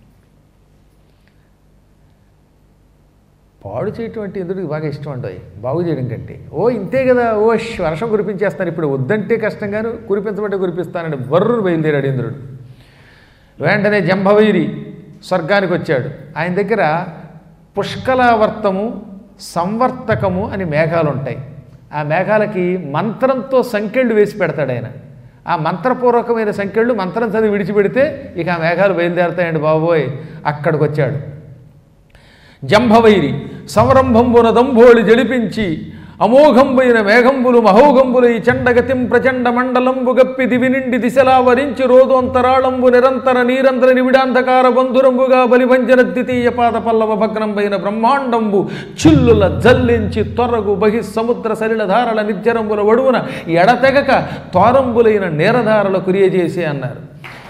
పాడు చేయటం అంటే ఇంద్రుడికి బాగా ఇష్టం ఉండవు బాగు చేయడం కంటే ఓ ఇంతే కదా ఓ ష్ వర్షం కురిపించేస్తాను ఇప్పుడు వద్దంటే కష్టంగాను కురిపించమంటే కురిపిస్తానని బర్రును బయలుదేరాడు ఇంద్రుడు వెంటనే జంభవైరి స్వర్గానికి వచ్చాడు ఆయన దగ్గర పుష్కలావర్తము సంవర్తకము అని మేఘాలు ఉంటాయి ఆ మేఘాలకి మంత్రంతో సంఖ్యళ్ళు వేసి పెడతాడు ఆయన ఆ మంత్రపూర్వకమైన సంఖ్యళ్ళు మంత్రం చదివి విడిచిపెడితే ఇక ఆ మేఘాలు బయలుదేరతాయండి బాబోయ్ అక్కడికి వచ్చాడు జంభవైరి సంరంభంబున దంభోళి జడిపించి అమోఘంబైన మేఘంబులు మహోఘంబులు ఈ చండగతిం ప్రచండ మండలంబు గప్పి దివి నిండి దిశలా వరించి రోదోంతరాళంబు నిరంతర నీరంతర నివిడాంధకార బంధురంబుగా బలిభంజన ద్వితీయ పాద పల్లవ భగ్నంబైన బ్రహ్మాండంబు చిల్లుల జల్లించి తొరగు బహి సముద్ర సలిల ధారల నిర్జరంబుల ఒడువున ఎడతెగక తోరంబులైన నేరధారల కురియజేసి అన్నారు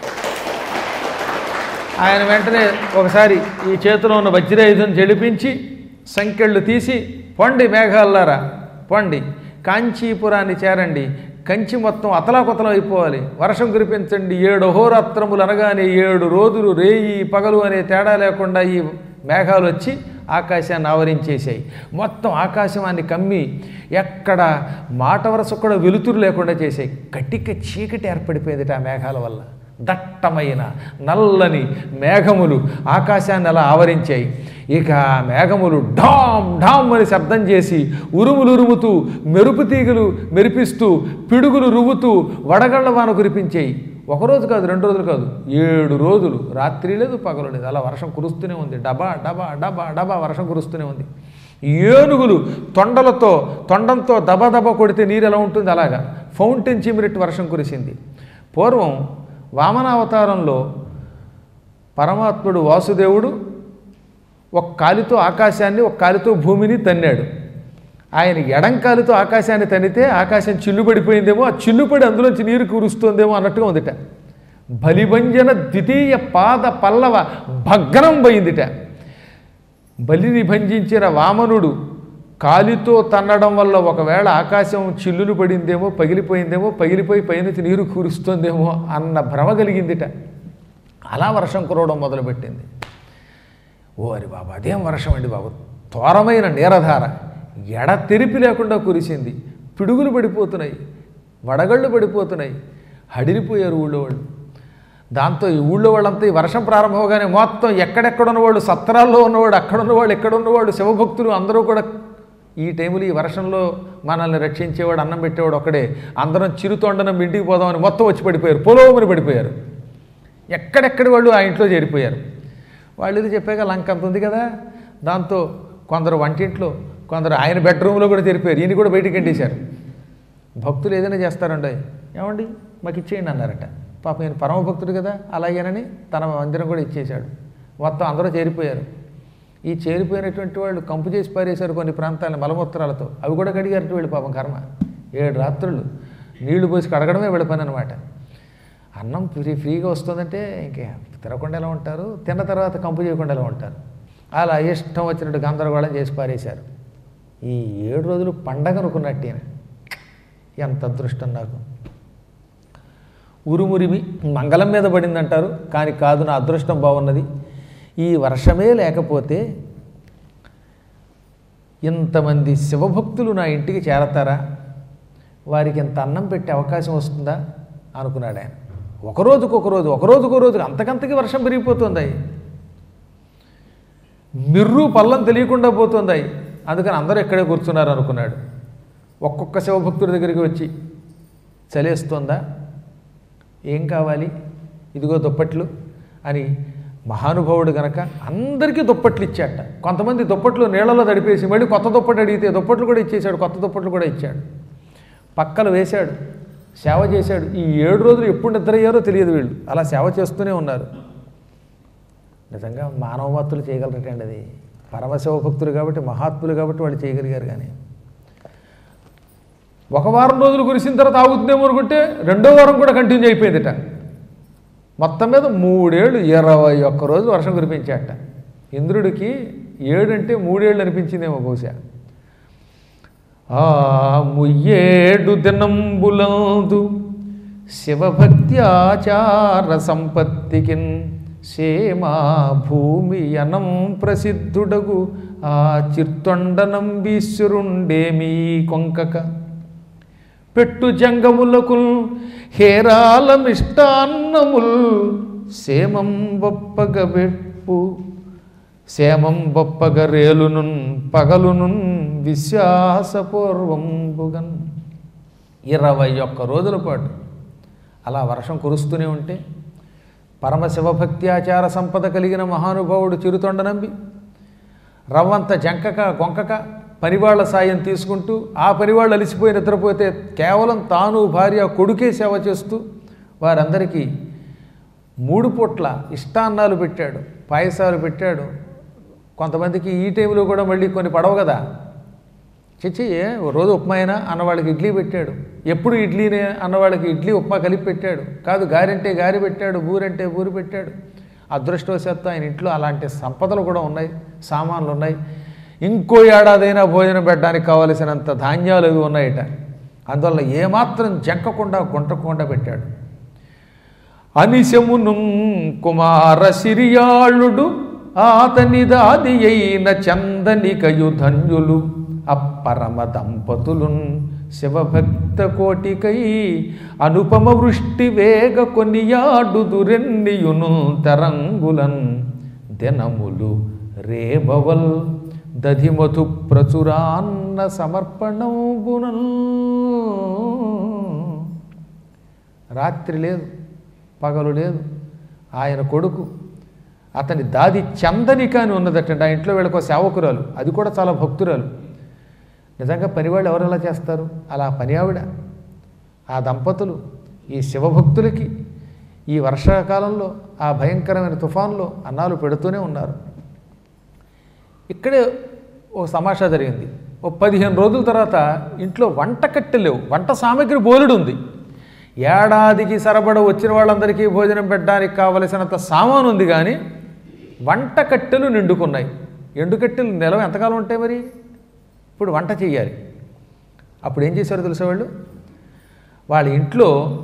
ఆయన వెంటనే ఒకసారి ఈ చేతిలో ఉన్న వజ్రాయుధం జడిపించి సంకెళ్ళు తీసి పొండి మేఘాల్లారా పొండి కాంచీపురాన్ని చేరండి కంచి మొత్తం అతలాకుతలం అయిపోవాలి వర్షం కురిపించండి ఏడు అహోరాత్రములు అనగానే ఏడు రోజులు రేయి పగలు అనే తేడా లేకుండా ఈ మేఘాలు వచ్చి ఆకాశాన్ని ఆవరించేసాయి మొత్తం ఆకాశమాన్ని కమ్మి ఎక్కడ మాట వరస కూడా వెలుతురు లేకుండా చేసాయి కటిక చీకటి ఏర్పడిపోయింది ఆ మేఘాల వల్ల దట్టమైన నల్లని మేఘములు ఆకాశాన్ని అలా ఆవరించాయి ఇక ఆ మేఘములు ఢామ్ ఢామ్ అని శబ్దం చేసి ఉరుములు ఉరుముతూ మెరుపు తీగలు మెరిపిస్తూ పిడుగులు రువ్వుతూ వడగళ్ల వాన కురిపించాయి ఒకరోజు కాదు రెండు రోజులు కాదు ఏడు రోజులు రాత్రి లేదు పగలు లేదు అలా వర్షం కురుస్తూనే ఉంది డబా డబా డబా డబా వర్షం కురుస్తూనే ఉంది ఏనుగులు తొండలతో తొండంతో దబ దబ కొడితే నీరు ఎలా ఉంటుంది అలాగా ఫౌంటైన్ చిమిరెట్టు వర్షం కురిసింది పూర్వం వామనావతారంలో పరమాత్ముడు వాసుదేవుడు ఒక కాలితో ఆకాశాన్ని ఒక కాలితో భూమిని తన్నాడు ఆయన ఎడం కాలితో ఆకాశాన్ని తన్నితే ఆకాశం చిల్లుపడిపోయిందేమో ఆ చిల్లుపడి అందులోంచి నీరు కురుస్తుందేమో అన్నట్టుగా ఉందిట బలిభంజన ద్వితీయ పాద పల్లవ భగ్నం పోయిందిట బలిని భంజించిన వామనుడు కాలితో తన్నడం వల్ల ఒకవేళ ఆకాశం చిల్లులు పడిందేమో పగిలిపోయిందేమో పగిలిపోయి పైనుంచి నీరు కురుస్తుందేమో అన్న భ్రమ కలిగిందిట అలా వర్షం కురవడం మొదలుపెట్టింది ఓ అరి బాబా అదేం వర్షం అండి బాబు తోరమైన నీరధార ఎడ తెరిపి లేకుండా కురిసింది పిడుగులు పడిపోతున్నాయి వడగళ్ళు పడిపోతున్నాయి హడిలిపోయారు ఊళ్ళో వాళ్ళు దాంతో ఈ ఊళ్ళో వాళ్ళంతా ఈ వర్షం ప్రారంభమవగానే మొత్తం ఎక్కడెక్కడ ఉన్నవాళ్ళు సత్రాల్లో ఉన్నవాడు అక్కడ ఉన్నవాళ్ళు ఎక్కడ ఉన్నవాళ్ళు శివభక్తులు అందరూ కూడా ఈ టైంలో ఈ వర్షంలో మనల్ని రక్షించేవాడు అన్నం పెట్టేవాడు ఒక్కడే అందరం చిరుతొండనం ఇంటికి పోదామని మొత్తం వచ్చి పడిపోయారు పొలోమని పడిపోయారు ఎక్కడెక్కడి వాళ్ళు ఆ ఇంట్లో చేరిపోయారు వాళ్ళు ఇది చెప్పాక లంక అంత ఉంది కదా దాంతో కొందరు వంటింట్లో కొందరు ఆయన బెడ్రూమ్లో కూడా చేరిపోయారు ఈయన కూడా బయటికి ఎండేశారు భక్తులు ఏదైనా చేస్తారండి ఏమండి మాకు ఇచ్చేయండి అన్నారట పాప ఈయన పరమ భక్తుడు కదా అలాగేనని తన మందిరం కూడా ఇచ్చేశాడు మొత్తం అందరూ చేరిపోయారు ఈ చేరిపోయినటువంటి వాళ్ళు కంపు చేసి పారేశారు కొన్ని ప్రాంతాలను మలమూత్రాలతో అవి కూడా కడిగారట వీళ్ళు పాపం కర్మ ఏడు రాత్రులు నీళ్లు పోసి కడగడమే వీళ్ళ పని అనమాట అన్నం ఫ్రీ ఫ్రీగా వస్తుందంటే ఇంకే తినకుండా ఎలా ఉంటారు తిన్న తర్వాత కంపు చేయకుండా ఎలా ఉంటారు అలా ఇష్టం వచ్చినట్టు గందరగోళం చేసి పారేశారు ఈ ఏడు రోజులు పండగ అనుకున్నట్టు ఈయన. ఎంత అదృష్టం నాకు ఉరుమురిమి మంగళం మీద పడిందంటారు కానీ కాదు నా అదృష్టం బాగున్నది ఈ వర్షమే లేకపోతే ఇంతమంది శివభక్తులు నా ఇంటికి చేరతారా వారికి ఇంత అన్నం పెట్టే అవకాశం వస్తుందా అనుకున్నాడు ఆయన ఒకరోజుకు ఒకరోజు ఒకరోజుకు రోజు అంతకంతకి వర్షం పెరిగిపోతుంది మిర్రు పల్లం తెలియకుండా పోతుంది అందుకని అందరూ ఇక్కడే కూర్చున్నారు అనుకున్నాడు ఒక్కొక్క శివభక్తుడి దగ్గరికి వచ్చి చలేస్తుందా ఏం కావాలి ఇదిగో దుప్పట్లు అని మహానుభావుడు గనక అందరికీ దుప్పట్లు ఇచ్చాట కొంతమంది దుప్పట్లు నీళ్ళలో తడిపేసి మళ్ళీ కొత్త దుప్పట్లు అడిగితే దుప్పట్లు కూడా ఇచ్చేశాడు కొత్త దుప్పట్లు కూడా ఇచ్చాడు పక్కలు వేశాడు సేవ చేశాడు ఈ ఏడు రోజులు ఎప్పుడు నిద్రయ్యారో తెలియదు వీళ్ళు అలా సేవ చేస్తూనే ఉన్నారు నిజంగా మానవమత్తులు చేయగలరటండి అది పరమశివ భక్తులు కాబట్టి మహాత్ములు కాబట్టి వాళ్ళు చేయగలిగారు కానీ ఒక వారం రోజులు కురిసిన తర్వాత ఆగుతుందేమో అనుకుంటే రెండో వారం కూడా కంటిన్యూ అయిపోయిందిట మొత్తం మీద మూడేళ్ళు ఇరవై ఒక్క రోజు వర్షం కురిపించాట ఇంద్రుడికి ఏడంటే మూడేళ్ళు అనిపించిందేమో బహుశా ఆ ముయ్యేడు దినంబులందు శివభక్త్యాచార సంపత్తికిన్ సేమా భూమి అనం ప్రసిద్ధుడగు ఆ చిర్తొండనంబీశ్వరుండేమీ కొంకక పెట్టు జంగములకు హేరాలమిష్టాన్నముల్ సేమం బొప్పగ వెప్పు సేమం బొప్పగ రేలునున్ పగలునున్ విశ్వాసపూర్వంబుగన్ ఇరవై ఒక్క రోజుల పాటు అలా వర్షం కురుస్తూనే ఉంటే పరమశివభక్త్యాచార సంపద కలిగిన మహానుభావుడు చిరుతొండ నంబి రవ్వంత జంకక గొంకక పనివాళ్ల సాయం తీసుకుంటూ ఆ పనివాళ్ళు అలిసిపోయి నిద్రపోతే కేవలం తాను భార్య కొడుకే సేవ చేస్తూ వారందరికీ మూడు పూట్ల ఇష్టాన్నాలు పెట్టాడు పాయసాలు పెట్టాడు కొంతమందికి ఈ టైంలో కూడా మళ్ళీ కొన్ని పడవు కదా చిచ్చి ఏ ఓ రోజు ఉప్మా అయినా అన్నవాళ్ళకి ఇడ్లీ పెట్టాడు ఎప్పుడు ఇడ్లీనే అన్నవాళ్ళకి ఇడ్లీ ఉప్మా కలిపి పెట్టాడు కాదు గారంటే గారి పెట్టాడు బూరంటే బూరి పెట్టాడు అదృష్టవశాత్తు ఆయన ఇంట్లో అలాంటి సంపదలు కూడా ఉన్నాయి సామాన్లు ఉన్నాయి ఇంకో ఏడాదైనా భోజనం పెట్టడానికి కావలసినంత ధాన్యాలు అవి ఉన్నాయట అందువల్ల ఏమాత్రం జంకకుండా గుంటకుండా పెట్టాడు అనిశమును కుమార సిరియాళుడు ఆతని దాది అయిన చందనికయు ధన్యులు అప్పరమ దంపతులున్ శివభక్త కోటికై అనుపమ వృష్టి వేగ కొనియాడుదురెన్నియును తరంగులన్ దినములు రేబవల్ దధిమధు ప్రచురాన్న సమర్పణంబునన్ రాత్రి లేదు పగలు లేదు ఆయన కొడుకు అతని దాది చందనిక అని ఉన్నదటండి ఆ ఇంట్లో వీళ్ళకు ఒక సేవకురాలు అది కూడా చాలా భక్తురాలు నిజంగా పనివాళ్ళు ఎవరు ఎలా చేస్తారు అలా పని ఆవిడ ఆ దంపతులు ఈ శివభక్తులకి ఈ వర్షాకాలంలో ఆ భయంకరమైన తుఫాన్లో అన్నాలు పెడుతూనే ఉన్నారు ఇక్కడే ఓ సమాషా జరిగింది ఓ పదిహేను రోజుల తర్వాత ఇంట్లో వంట కట్టెలు లేవు వంట సామాగ్రి బోలెడు ఉంది ఏడాదికి సరబడ వచ్చిన వాళ్ళందరికీ భోజనం పెట్టడానికి కావలసినంత సామాను ఉంది కానీ వంట కట్టెలు నిండుకున్నాయి ఎండు కట్టెలు నిలవ ఎంతకాలం ఉంటాయి మరి ఇప్పుడు వంట చేయాలి అప్పుడు ఏం చేశారో తెలుసా వాళ్ళు వాళ్ళ ఇంట్లో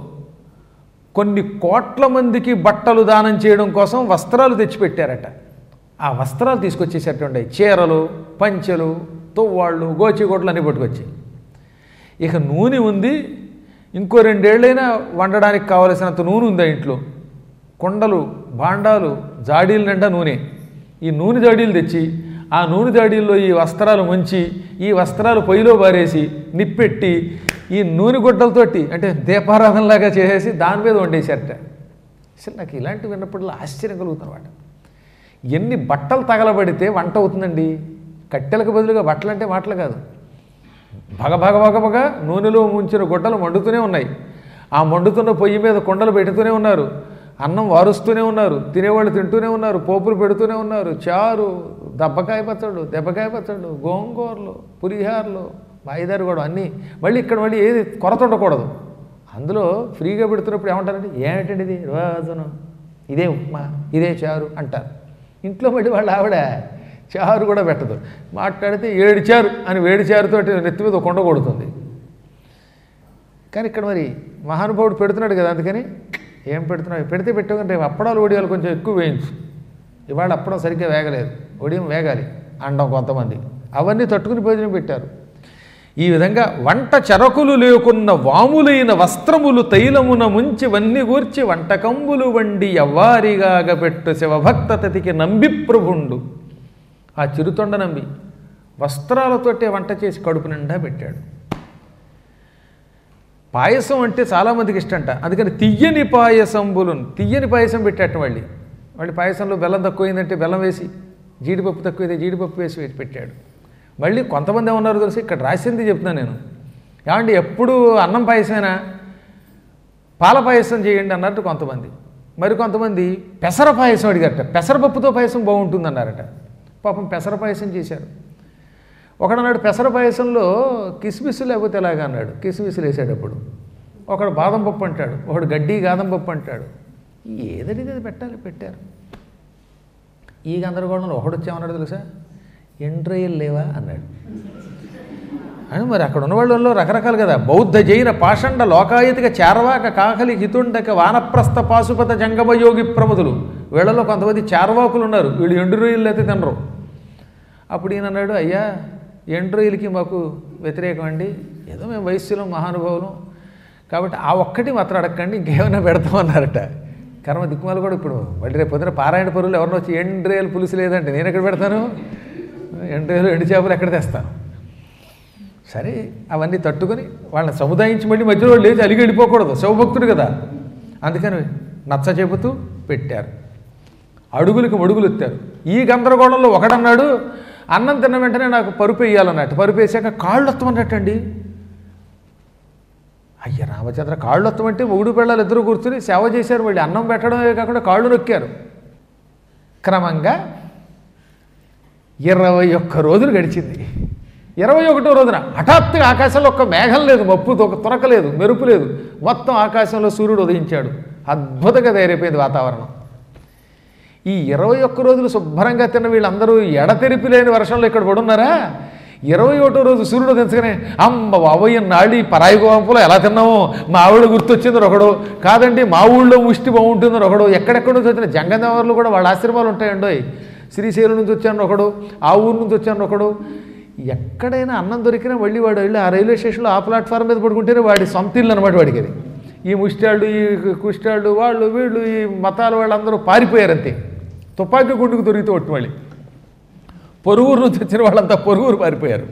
కొన్ని కోట్ల మందికి బట్టలు దానం చేయడం కోసం వస్త్రాలు తెచ్చిపెట్టారట ఆ వస్త్రాలు తీసుకొచ్చేసేటువంటి చీరలు పంచెలు తువ్వాళ్ళు గోచిగొడ్లు అన్నీ పట్టుకొచ్చి ఇక నూనె ఉంది ఇంకో రెండేళ్ళైనా వండడానికి కావలసినంత నూనె ఉంది ఆ ఇంట్లో కొండలు భాండాలు జాడీల నిండా నూనె ఈ నూనె జాడీలు తెచ్చి ఆ నూనె జాడీల్లో ఈ వస్త్రాలు ముంచి ఈ వస్త్రాలు పొయ్యిలో బారేసి నిప్పెట్టి ఈ నూనె గుడ్డలతోటి అంటే దీపారాధనలాగా చేసేసి దాని మీద వండేశారట అసలు నాకు ఇలాంటివి విన్నప్పుడు ఆశ్చర్యం కలుగుతున్నమాట ఎన్ని బట్టలు తగలబడితే వంట అవుతుందండి కట్టెలకు బదులుగా బట్టలు అంటే మాటలు కాదు భగ భగ భగ భగ నూనెలో ముంచిన గుడ్డలు మండుతూనే ఉన్నాయి ఆ మండుతున్న పొయ్యి మీద కొండలు పెడుతూనే ఉన్నారు అన్నం వారుస్తూనే ఉన్నారు తినేవాళ్ళు తింటూనే ఉన్నారు పోపులు పెడుతూనే ఉన్నారు చారు దెబ్బకాయ పచ్చళ్ళు దెబ్బకాయ పచ్చళ్ళు గోంగూరలు పులిహారలు మాయిదారు కూడా అన్నీ మళ్ళీ ఇక్కడ మళ్ళీ ఏది కొరత ఉండకూడదు అందులో ఫ్రీగా పెడుతున్నప్పుడు ఏమంటారంటే ఏమిటండి ఇది రోజును ఇదే ఉప్మా ఇదే చారు అంటారు ఇంట్లో మళ్ళీ వాళ్ళ ఆవిడ చారు కూడా పెట్టదు మాట్లాడితే ఏడు చారు అని వేడి చారుతోటి నెత్తి మీద కొండ కొడుతుంది కానీ ఇక్కడ మరి మహానుభావుడు పెడుతున్నాడు కదా అందుకని ఏం పెడుతున్నావు పెడితే పెట్టావు రేపు అప్పడాలు ఒడియాలు కొంచెం ఎక్కువ వేయించు ఇవాళ అప్పడం సరిగ్గా వేగలేదు ఒడియం వేగాలి అండం కొంతమంది అవన్నీ తట్టుకుని భోజనం పెట్టారు ఈ విధంగా వంట చెరకులు లేకున్న వాములైన వస్త్రములు తైలమున ముంచి వన్ని గూర్చి వంటకంబులు వండి ఎవ్వారిగాగ పెట్టు శివభక్త తతికి నంబి ప్రభుండు ఆ చిరుతొండ నంబి వస్త్రాలతోటే వంట చేసి కడుపు నిండా పెట్టాడు పాయసం అంటే చాలామందికి ఇష్టంట అందుకని తియ్యని పాయసంబులు తియ్యని పాయసం పెట్టాట మళ్ళీ మళ్ళీ పాయసంలో బెల్లం తక్కువైందంటే బెల్లం వేసి జీడిపప్పు తక్కువైతే జీడిపప్పు వేసి వేసి పెట్టాడు మళ్ళీ కొంతమంది ఏమన్నారు తెలిసి ఇక్కడ రాసింది చెప్తున్నాను నేను ఏమండి ఎప్పుడు అన్నం పాయసమేనా పాల పాయసం చేయండి అన్నట్టు కొంతమంది మరి కొంతమంది పెసర పాయసం అడిగారట పెసరపప్పుతో పాయసం బాగుంటుంది అన్నారట పాపం పెసర పాయసం చేశారు ఒకడన్నాడు పెసర పాయసంలో కిస్మిస్ లేకపోతే ఎలాగ అన్నాడు కిస్మిస్లు వేసేటప్పుడు ఒకడు బాదం పప్పు అంటాడు ఒకడు గడ్డి గాదం పప్పు అంటాడు ఏదడిది అది పెట్టాలి పెట్టారు ఈ గందరగోళంలో ఒకడు వచ్చామన్నాడు తెలుసా ఎండ్రయ్యలు లేవా అన్నాడు అని మరి అక్కడ ఉన్న వాళ్ళలో రకరకాలు కదా బౌద్ధ జైన పాషండ లోకాయతిక చార్వాక కాకలి హితుండక వానప్రస్థ పాశుపత జంగమయోగి ప్రముదులు వీళ్ళలో కొంతమంది చార్వాకులు ఉన్నారు వీళ్ళు ఎండు రొయ్యలు అయితే తినరు అప్పుడు ఈయన అన్నాడు అయ్యా ఎండు రొయ్యలకి మాకు వ్యతిరేకం అండి ఏదో మేము వయస్సులో మహానుభావులు కాబట్టి ఆ ఒక్కటి మాత్రం అడగండి ఇంకేమైనా పెడతామన్నారట కర్మ దిక్కుమాలు కూడా ఇప్పుడు మళ్ళీ రేపు పొద్దున పారాయణ పరులు ఎవరినో వచ్చి ఎండ్రేలు పులుసు లేదంటే నేను ఎక్కడ పెడతాను ఎండ్రేలు ఎండు చేపలు ఎక్కడ తెస్తాను సరే అవన్నీ తట్టుకొని వాళ్ళని సముదాయించి మళ్ళీ మధ్యలో వాళ్ళు లేచి అలిగి వెళ్ళిపోకూడదు శివభక్తుడు కదా అందుకని నచ్చ చెబుతూ పెట్టారు అడుగులకు మడుగులు ఎత్తారు ఈ గందరగోళంలో ఒకడన్నాడు అన్నం తిన్న వెంటనే నాకు పరుపు వేయాలన్నట్టు పరుపు వేసాక కాళ్ళు వస్తామన్నట్టండి అయ్య రామచంద్ర కాళ్ళు వస్తామంటే మొగుడు పిల్లలు ఇద్దరు కూర్చుని సేవ చేశారు మళ్ళీ అన్నం పెట్టడమే కాకుండా కాళ్ళు నొక్కారు క్రమంగా ఇరవై ఒక్క రోజులు గడిచింది ఇరవై ఒకటో రోజున హఠాత్తుగా ఆకాశంలో ఒక్క మేఘం లేదు మప్పు ఒక తురక లేదు మెరుపు లేదు మొత్తం ఆకాశంలో సూర్యుడు ఉదయించాడు అద్భుతంగా తయారైపోయింది వాతావరణం ఈ ఇరవై ఒక్క రోజులు శుభ్రంగా తిన్న వీళ్ళందరూ ఎడతెరిపి లేని వర్షంలో ఇక్కడ పడున్నారా ఇరవై ఒకటో రోజు సూర్యుడు దించగానే అమ్మ బాబోయ్య నాడి పరాయి గోంపులో ఎలా తిన్నామో మా ఆవిడ గుర్తొచ్చింది ఒకడు కాదండి మా ఊళ్ళో ముష్టి బాగుంటుంది ఒకడు ఎక్కడెక్కడ నుంచి వచ్చిన జంగదేవర్లు కూడా వాళ్ళ ఆశ్రమాలు ఉంటాయండోయ్ శ్రీశైలం నుంచి వచ్చాను ఒకడు ఆ ఊరు నుంచి వచ్చాను ఒకడు ఎక్కడైనా అన్నం దొరికినా మళ్ళీ వాడు వెళ్ళి ఆ రైల్వే స్టేషన్లో ఆ ప్లాట్ఫామ్ మీద పడుకుంటేనే వాడి సొంత ఇల్లు అనమాట వాడికి అది ఈ ముష్టాళ్ళు ఈ కుష్టాళ్ళు వాళ్ళు వీళ్ళు ఈ మతాల వాళ్ళందరూ పారిపోయారంతే తుపాకీ గుండుకు దొరికితే ఒట్టు మళ్ళీ పొరుగురు నుంచి వచ్చిన వాళ్ళంతా పొరుగురు పారిపోయారు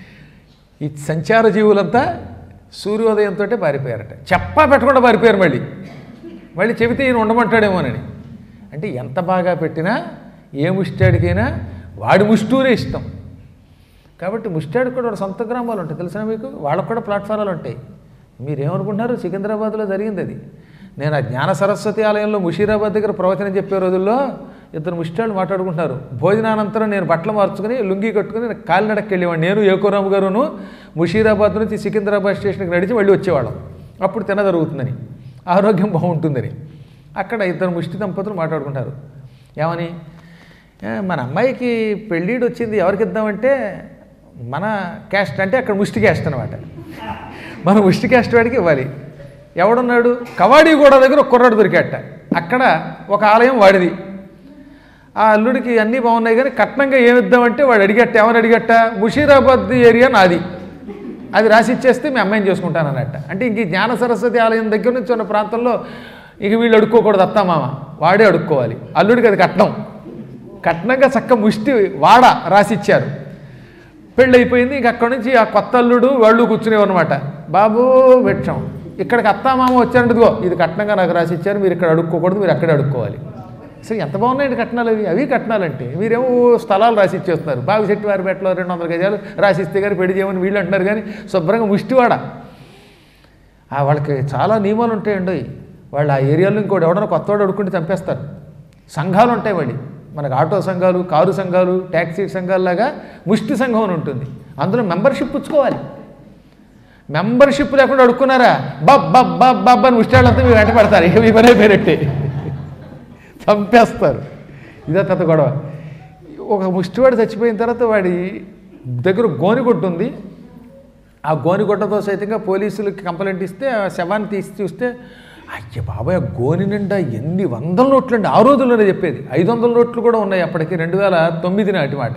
ఈ సంచార జీవులంతా సూర్యోదయంతో పారిపోయారట చెప్పా పెట్టకుండా పారిపోయారు మళ్ళీ మళ్ళీ చెబితే ఈయన ఉండమంటాడేమోనని అంటే ఎంత బాగా పెట్టినా ఏ ముష్టాడికైనా వాడి ముష్టూరే ఇష్టం కాబట్టి ముష్టాడికి కూడా వాడి సొంత గ్రామాలు ఉంటాయి తెలిసిన మీకు వాళ్ళకు కూడా ప్లాట్ఫారాలు ఉంటాయి మీరేమనుకుంటున్నారు సికింద్రాబాద్లో జరిగింది అది నేను ఆ జ్ఞాన సరస్వతి ఆలయంలో ముషీరాబాద్ దగ్గర ప్రవచనం చెప్పే రోజుల్లో ఇద్దరు ముష్టాళ్ళు మాట్లాడుకుంటున్నారు భోజనానంతరం నేను బట్టలు మార్చుకుని లుంగి కట్టుకుని కాలినడక్కి వెళ్ళేవాడిని నేను ఏకోరాము గారును ముషీరాబాద్ నుంచి సికింద్రాబాద్ స్టేషన్కి నడిచి మళ్ళీ వచ్చేవాళ్ళం అప్పుడు తిన జరుగుతుందని ఆరోగ్యం బాగుంటుందని అక్కడ ఇద్దరు ముష్టి దంపతులు మాట్లాడుకుంటారు ఏమని "ఏ, మన అమ్మాయికి పెళ్ళిడు వచ్చింది ఎవరికి ఇద్దామంటే మన క్యాస్ట్ అంటే అక్కడ ముష్టి క్యాస్ట్ అనమాట మన ముష్టి క్యాస్ట్ వాడికి ఇవ్వాలి ఎవడున్నాడు కవాడి గోడ దగ్గర ఒక కుర్రాడు దొరికాట అక్కడ ఒక ఆలయం వాడిది ఆ అల్లుడికి అన్నీ బాగున్నాయి కానీ కట్నంగా ఏమి ఇద్దామంటే వాడు అడిగట్ట ఏమని అడిగట్ట ముషీరాబాద్ ఏరియా నాది అది రాసి ఇచ్చేస్తే మీ అమ్మాయిని చేసుకుంటాను అన్నట్ట అంటే ఇంక ఈ జ్ఞాన సరస్వతి ఆలయం దగ్గర నుంచి ఉన్న ప్రాంతంలో ఇక వీళ్ళు అడుక్కోకూడదు అత్తామామ వాడే అడుక్కోవాలి అల్లుడికి అది కట్నం కట్నంగా చక్క ముష్టి వాడ రాసిచ్చారు పెళ్ళి అయిపోయింది ఇంక అక్కడి నుంచి ఆ కొత్త అల్లుడు వాళ్ళు కూర్చునేవన్నమాట బాబు వెచ్చం ఇక్కడికి అత్తామామ వచ్చారంటదిగో ఇది కట్నంగా నాకు రాసి ఇచ్చారు మీరు ఇక్కడ అడుక్కోకూడదు మీరు అక్కడే అడుక్కోవాలి అసలు ఎంత బాగున్నాయండి కట్నాలు అవి అవి కట్నాలంటే మీరేమో స్థలాలు రాసి ఇచ్చేస్తున్నారు బావి చెట్టు వారి పెట్టలో రెండు వందల గజాలు రాసిస్తే కానీ పెళ్లి చేయమని వీళ్ళు అంటున్నారు కానీ శుభ్రంగా ముష్టివాడ ఆ వాళ్ళకి చాలా నియమాలు ఉంటాయండి వాళ్ళు ఆ ఏరియాలో ఇంకోటి ఎవడన్నా కొత్తవాడు అడుక్కుంటే చంపేస్తారు సంఘాలు ఉంటాయి వాళ్ళు మనకు ఆటో సంఘాలు కారు సంఘాలు ట్యాక్సీ సంఘాలలాగా ముష్టి సంఘం అని ఉంటుంది అందులో మెంబర్షిప్ పుచ్చుకోవాలి మెంబర్షిప్ లేకుండా అడుక్కున్నారా బబ్ బబ్ బబ్ బబ్ అని ముష్టాళ్ళంతా మీరు వెంట పెడతారు ఇక మీ పనే పేరెట్టే చంపేస్తారు ఇదే పెద్ద గొడవ ఒక ముష్టివాడు చచ్చిపోయిన తర్వాత వాడి దగ్గర గోనిగుట్ట ఉంది ఆ గోనిగుట్టతో సైతంగా పోలీసులకి కంప్లైంట్ ఇస్తే ఆ శవాన్ని తీసి చూస్తే అయ్య బాబాయ్ ఆ గోని నిండా ఎన్ని వందల నోట్లు అండి ఆ రోజుల్లోనే చెప్పేది ఐదు వందల నోట్లు కూడా ఉన్నాయి అప్పటికి రెండు వేల తొమ్మిది నాటి మాట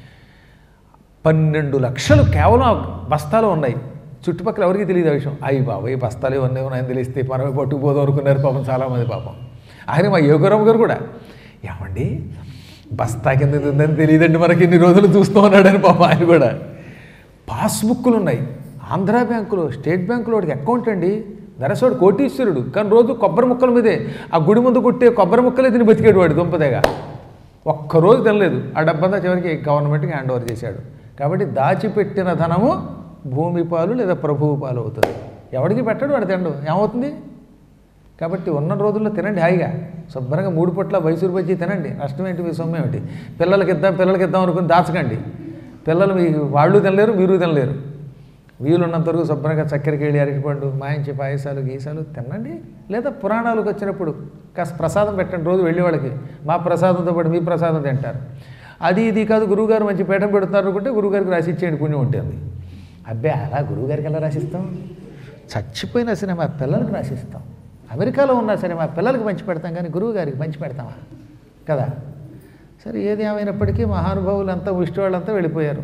పన్నెండు లక్షలు కేవలం ఆ బస్తాలు ఉన్నాయి చుట్టుపక్కల ఎవరికి తెలియదు ఆ విషయం అయ్యి బాబాయ్ బస్తాలు ఇవన్నీ ఉన్నాయని తెలిస్తే మనమే పట్టుకుపోదాం అనుకున్నారు పాపం చాలామంది పాపం ఆయన మా యోగరావు గారు కూడా ఏమండి బస్తా కింద ఇది ఉందని తెలియదండి మనకి ఇన్ని రోజులు చూస్తూ ఉన్నాడని పాపం ఆయన కూడా పాస్బుక్లు ఉన్నాయి ఆంధ్ర బ్యాంకులో స్టేట్ బ్యాంకులో వాడికి అకౌంట్ అండి దరసోడు కోటీశ్వరుడు కానీ రోజు కొబ్బరి ముక్కల మీదే ఆ గుడి ముందు కొట్టే కొబ్బరి ముక్కలే తిని బతికాడు వాడు దుంపదేగా ఒక్కరోజు తినలేదు ఆ డబ్బంతా చివరికి గవర్నమెంట్కి హ్యాండ్ ఓవర్ చేశాడు కాబట్టి దాచిపెట్టిన ధనము భూమి పాలు లేదా ప్రభువు పాలు అవుతుంది ఎవడికి పెట్టడు వాడు తినడు ఏమవుతుంది కాబట్టి ఉన్న రోజుల్లో తినండి హాయిగా శుభ్రంగా మూడు పొట్ల మైసూరు బజ్జీ తినండి నష్టం ఏంటి మీ సొమ్ము ఏమిటి పిల్లలకి ఇద్దాం పిల్లలకి ఇద్దాం అనుకుని దాచకండి పిల్లలు మీ వాళ్ళు తినలేరు మీరు తినలేరు వీలున్నంత వరకు శుభ్రంగా చక్కెరకి వెళ్ళి అరటిపండు మాయించి పాయసాలు గీసాలు తినండి లేదా పురాణాలకు వచ్చినప్పుడు కాస్త ప్రసాదం పెట్టండి రోజు వెళ్ళే వాళ్ళకి మా ప్రసాదంతో పాటు మీ ప్రసాదం తింటారు అది ఇది కాదు గురువుగారు మంచి పీఠం పెడుతున్నారు అనుకుంటే గురువుగారికి రాసి ఇచ్చేయండి పుణ్యం ఉంటుంది అబ్బే అలా గురువుగారికి ఎలా రాసిస్తాం చచ్చిపోయినా సరే మా పిల్లలకు రాసిస్తాం అమెరికాలో ఉన్నా సరే మా పిల్లలకి పంచి పెడతాం కానీ గురువు గారికి పంచి పెడతామా కదా సరే ఏది ఏమైనప్పటికీ మహానుభావులంతా ముష్టి వాళ్ళంతా వెళ్ళిపోయారు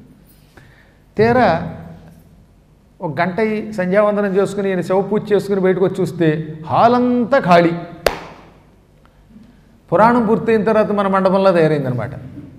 తీరా ఒక గంట అయి సంధ్యావందనం చేసుకుని ఈయన శవ పూజ చేసుకుని బయటకు వచ్చి చూస్తే హాల్ అంతా ఖాళీ పురాణం పూర్తయిన తర్వాత మన మండపంలో తయారైందనమాట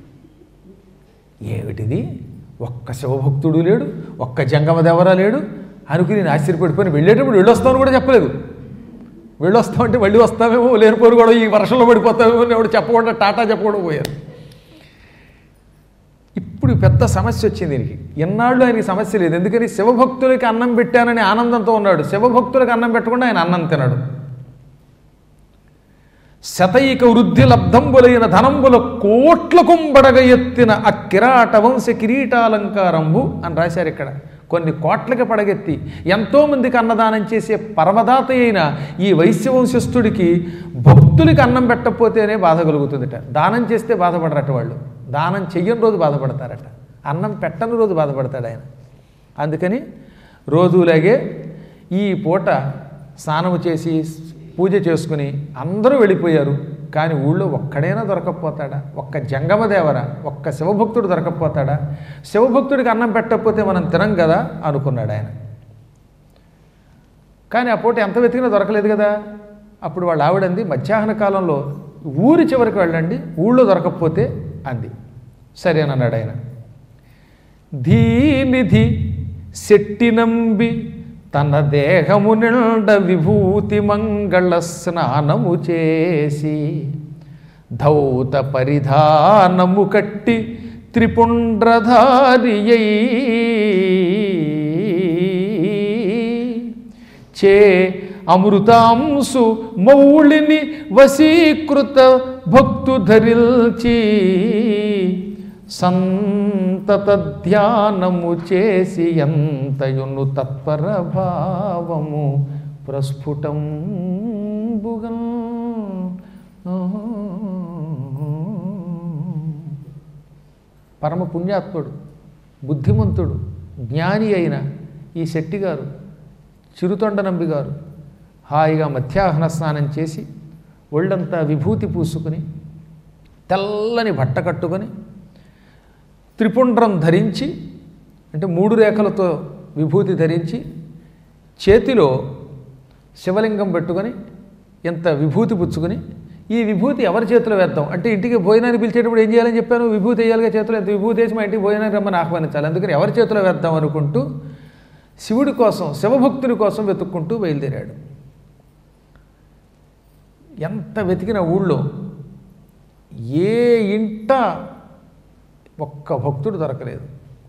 ఏమిటిది ఒక్క శివభక్తుడు లేడు ఒక్క జంగమ దేవరా లేడు అనుకుని నేను ఆశ్చర్యపడిపోయి వెళ్ళేటప్పుడు వెళ్ళొస్తామని కూడా చెప్పలేదు వెళ్ళొస్తామంటే మళ్ళీ వస్తామేమో లేనిపోరు కూడా ఈ వర్షంలో పడిపోతామేమో అని ఎవడు చెప్పకుండా టాటా చెప్పకుండా పోయారు ఇప్పుడు పెద్ద సమస్య వచ్చింది దీనికి ఎన్నాళ్ళు ఆయనకి సమస్య లేదు ఎందుకని శివభక్తులకి అన్నం పెట్టానని ఆనందంతో ఉన్నాడు శివభక్తులకు అన్నం పెట్టకుండా ఆయన అన్నం తినడు శతైక వృద్ధి లబ్ధంబులైన ధనంబుల కోట్ల కుంబడగ ఎత్తిన ఆ కిరాట వంశ కిరీటాలంకారంబు అని రాశారు ఇక్కడ కొన్ని కోట్లకి పడగెత్తి ఎంతోమందికి అన్నదానం చేసే పరమదాత అయిన ఈ వైశ్యవంశస్థుడికి భక్తులకి అన్నం పెట్టకపోతేనే బాధ కలుగుతుందట దానం చేస్తే బాధపడరట వాళ్ళు దానం చెయ్యని రోజు బాధపడతారట అన్నం పెట్టని రోజు బాధపడతాడు ఆయన అందుకని రోజులాగే ఈ పూట స్నానము చేసి పూజ చేసుకుని అందరూ వెళ్ళిపోయారు కానీ ఊళ్ళో ఒక్కడైనా దొరకకపోతాడా ఒక్క జంగమదేవరా ఒక్క శివభక్తుడు దొరకకపోతాడా శివభక్తుడికి అన్నం పెట్టకపోతే మనం తినం కదా అనుకున్నాడు ఆయన కానీ ఆ పూట ఎంత వెతికినా దొరకలేదు కదా అప్పుడు వాళ్ళ ఆవిడంది మధ్యాహ్న కాలంలో ఊరి చివరికి వెళ్ళండి ఊళ్ళో దొరకకపోతే అంది సరేనన్నాడు ఆయన ధీనిధి శెట్టి నంబి తన దేహము నిండ విభూతి మంగళ స్నానము చేసి ధౌత పరిధానము కట్టి త్రిపుండ్రధారియై చే అమృతాంశు మౌళిని వశీకృత భక్తు ధరిల్చి సంతత ధ్యానము చేసి ఎంతయును తత్పర భావము ప్రస్ఫుటం బుగన్ పరమ పుణ్యాత్ముడు బుద్ధిమంతుడు జ్ఞాని అయిన ఈ శెట్టి గారు చిరుతొండ నంబి గారు హాయిగా మధ్యాహ్న స్నానం చేసి ఒళ్ళంతా విభూతి పూసుకుని తెల్లని బట్ట కట్టుకొని త్రిపుండ్రం ధరించి అంటే మూడు రేఖలతో విభూతి ధరించి చేతిలో శివలింగం పెట్టుకొని ఎంత విభూతి పుచ్చుకొని ఈ విభూతి ఎవరి చేతిలో వేద్దాం అంటే ఇంటికి భోజనాన్ని పిలిచేటప్పుడు ఏం చేయాలని చెప్పాను విభూతి వేయాలిగా చేతిలో ఎంత విభూతి వేసి మా ఇంటికి భోజనానికి రమ్మని ఆహ్వానించాలి అందుకని ఎవరి చేతిలో వేద్దాం అనుకుంటూ శివుడి కోసం శివభక్తుని కోసం వెతుక్కుంటూ బయలుదేరాడు ఎంత వెతికిన ఊళ్ళో ఏ ఇంట ఒక్క భక్తుడు దొరకలేదు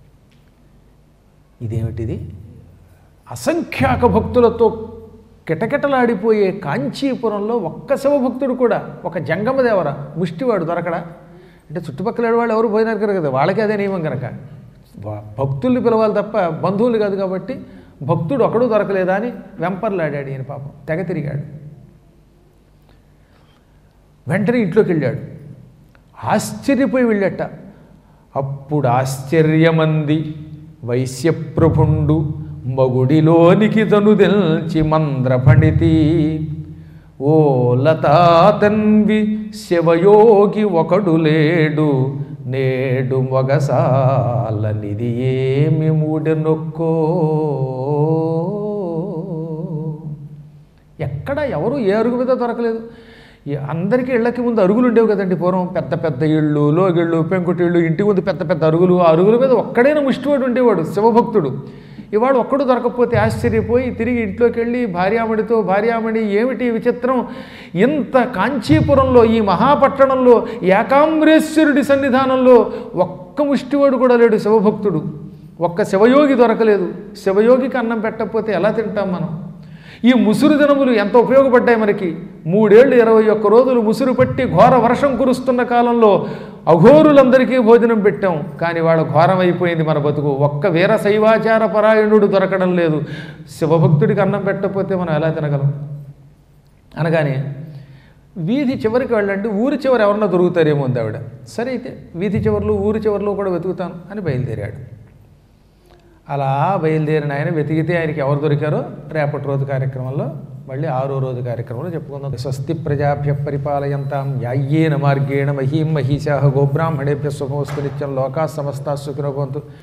ఇదేమిటిది అసంఖ్యాక భక్తులతో కిటకిటలాడిపోయే కాంచీపురంలో ఒక్క శివభక్తుడు కూడా ఒక జంగమదేవర ముష్టివాడు దొరకడా అంటే చుట్టుపక్కల వాళ్ళు ఎవరు పోయినారు కదా వాళ్ళకి అదే నియమం కనుక వా- భక్తుల్ని పిలవాలి తప్ప బంధువులు కాదు కాబట్టి భక్తుడు ఒకడు దొరకలేదా అని వెంపర్లాడాడు ఈయన పాపం తెగ తిరిగాడు వెంటనే ఇంట్లోకి వెళ్ళాడు ఆశ్చర్యపోయి వెళ్ళట అప్పుడు ఆశ్చర్యమంది వైశ్యప్రభుండు మగుడిలోనికి తనుదెల్చి మంద్ర పండితి ఓ లతాతన్వి శివయోగి ఒకడు లేడు నేడు మొగసాలనిది ఏమి మూడెనొక్కో ఎక్కడ ఎవరు ఏ అరుగు మీద దొరకలేదు ఈ అందరికీ ఇళ్ళకి ముందు అరుగులు ఉండేవి కదండి పూర్వం పెద్ద పెద్ద ఇళ్ళు లోగిళ్ళు పెంకుటిళ్ళు ఇంటి ముందు పెద్ద పెద్ద అరుగులు ఆ అరుగుల మీద ఒక్కడైనా ముష్టివాడు ఉండేవాడు శివభక్తుడు ఇవాడు ఒక్కడు దొరకకపోతే ఆశ్చర్యపోయి తిరిగి ఇంట్లోకి వెళ్ళి భార్యామణితో భార్యామణి ఏమిటి ఈ విచిత్రం ఇంత కాంచీపురంలో ఈ మహాపట్టణంలో ఏకాంబరేశ్వరుడి సన్నిధానంలో ఒక్క ముష్టివాడు కూడా లేడు శివభక్తుడు ఒక్క శివయోగి దొరకలేదు శివయోగికి అన్నం పెట్టకపోతే ఎలా తింటాం మనం ఈ ముసురు దినములు ఎంత ఉపయోగపడ్డాయి మనకి మూడేళ్ళు ఇరవై ఒక్క రోజులు ముసురు పట్టి ఘోర వర్షం కురుస్తున్న కాలంలో అఘోరులందరికీ భోజనం పెట్టాం కానీ వాళ్ళ ఘోరం అయిపోయింది మన బతుకు ఒక్క వీర శైవాచార పరాయణుడు దొరకడం లేదు శివభక్తుడికి అన్నం పెట్టకపోతే మనం ఎలా తినగలం అనగానే వీధి చివరికి వెళ్ళండి ఊరి చివరి ఎవరన్నా దొరుకుతారేమో ఉంది ఆవిడ సరే అయితే వీధి చివర్లు ఊరి చివర్లో కూడా వెతుకుతాను అని బయలుదేరాడు అలా బయలుదేరిన ఆయన వెతికితే ఆయనకి ఎవరు దొరికారో రేపటి రోజు కార్యక్రమంలో మళ్ళీ ఆరో రోజు కార్యక్రమంలో చెప్పుకుందాం స్వస్తి ప్రజాభ్య పరిపాలయంతాం యాయ్యేన మార్గేణ మహీం మహిషా గోబ్రాహ్మణేభ్య శుభమస్తు నిత్యం లోకా సమస్త సుఖినోభవంతు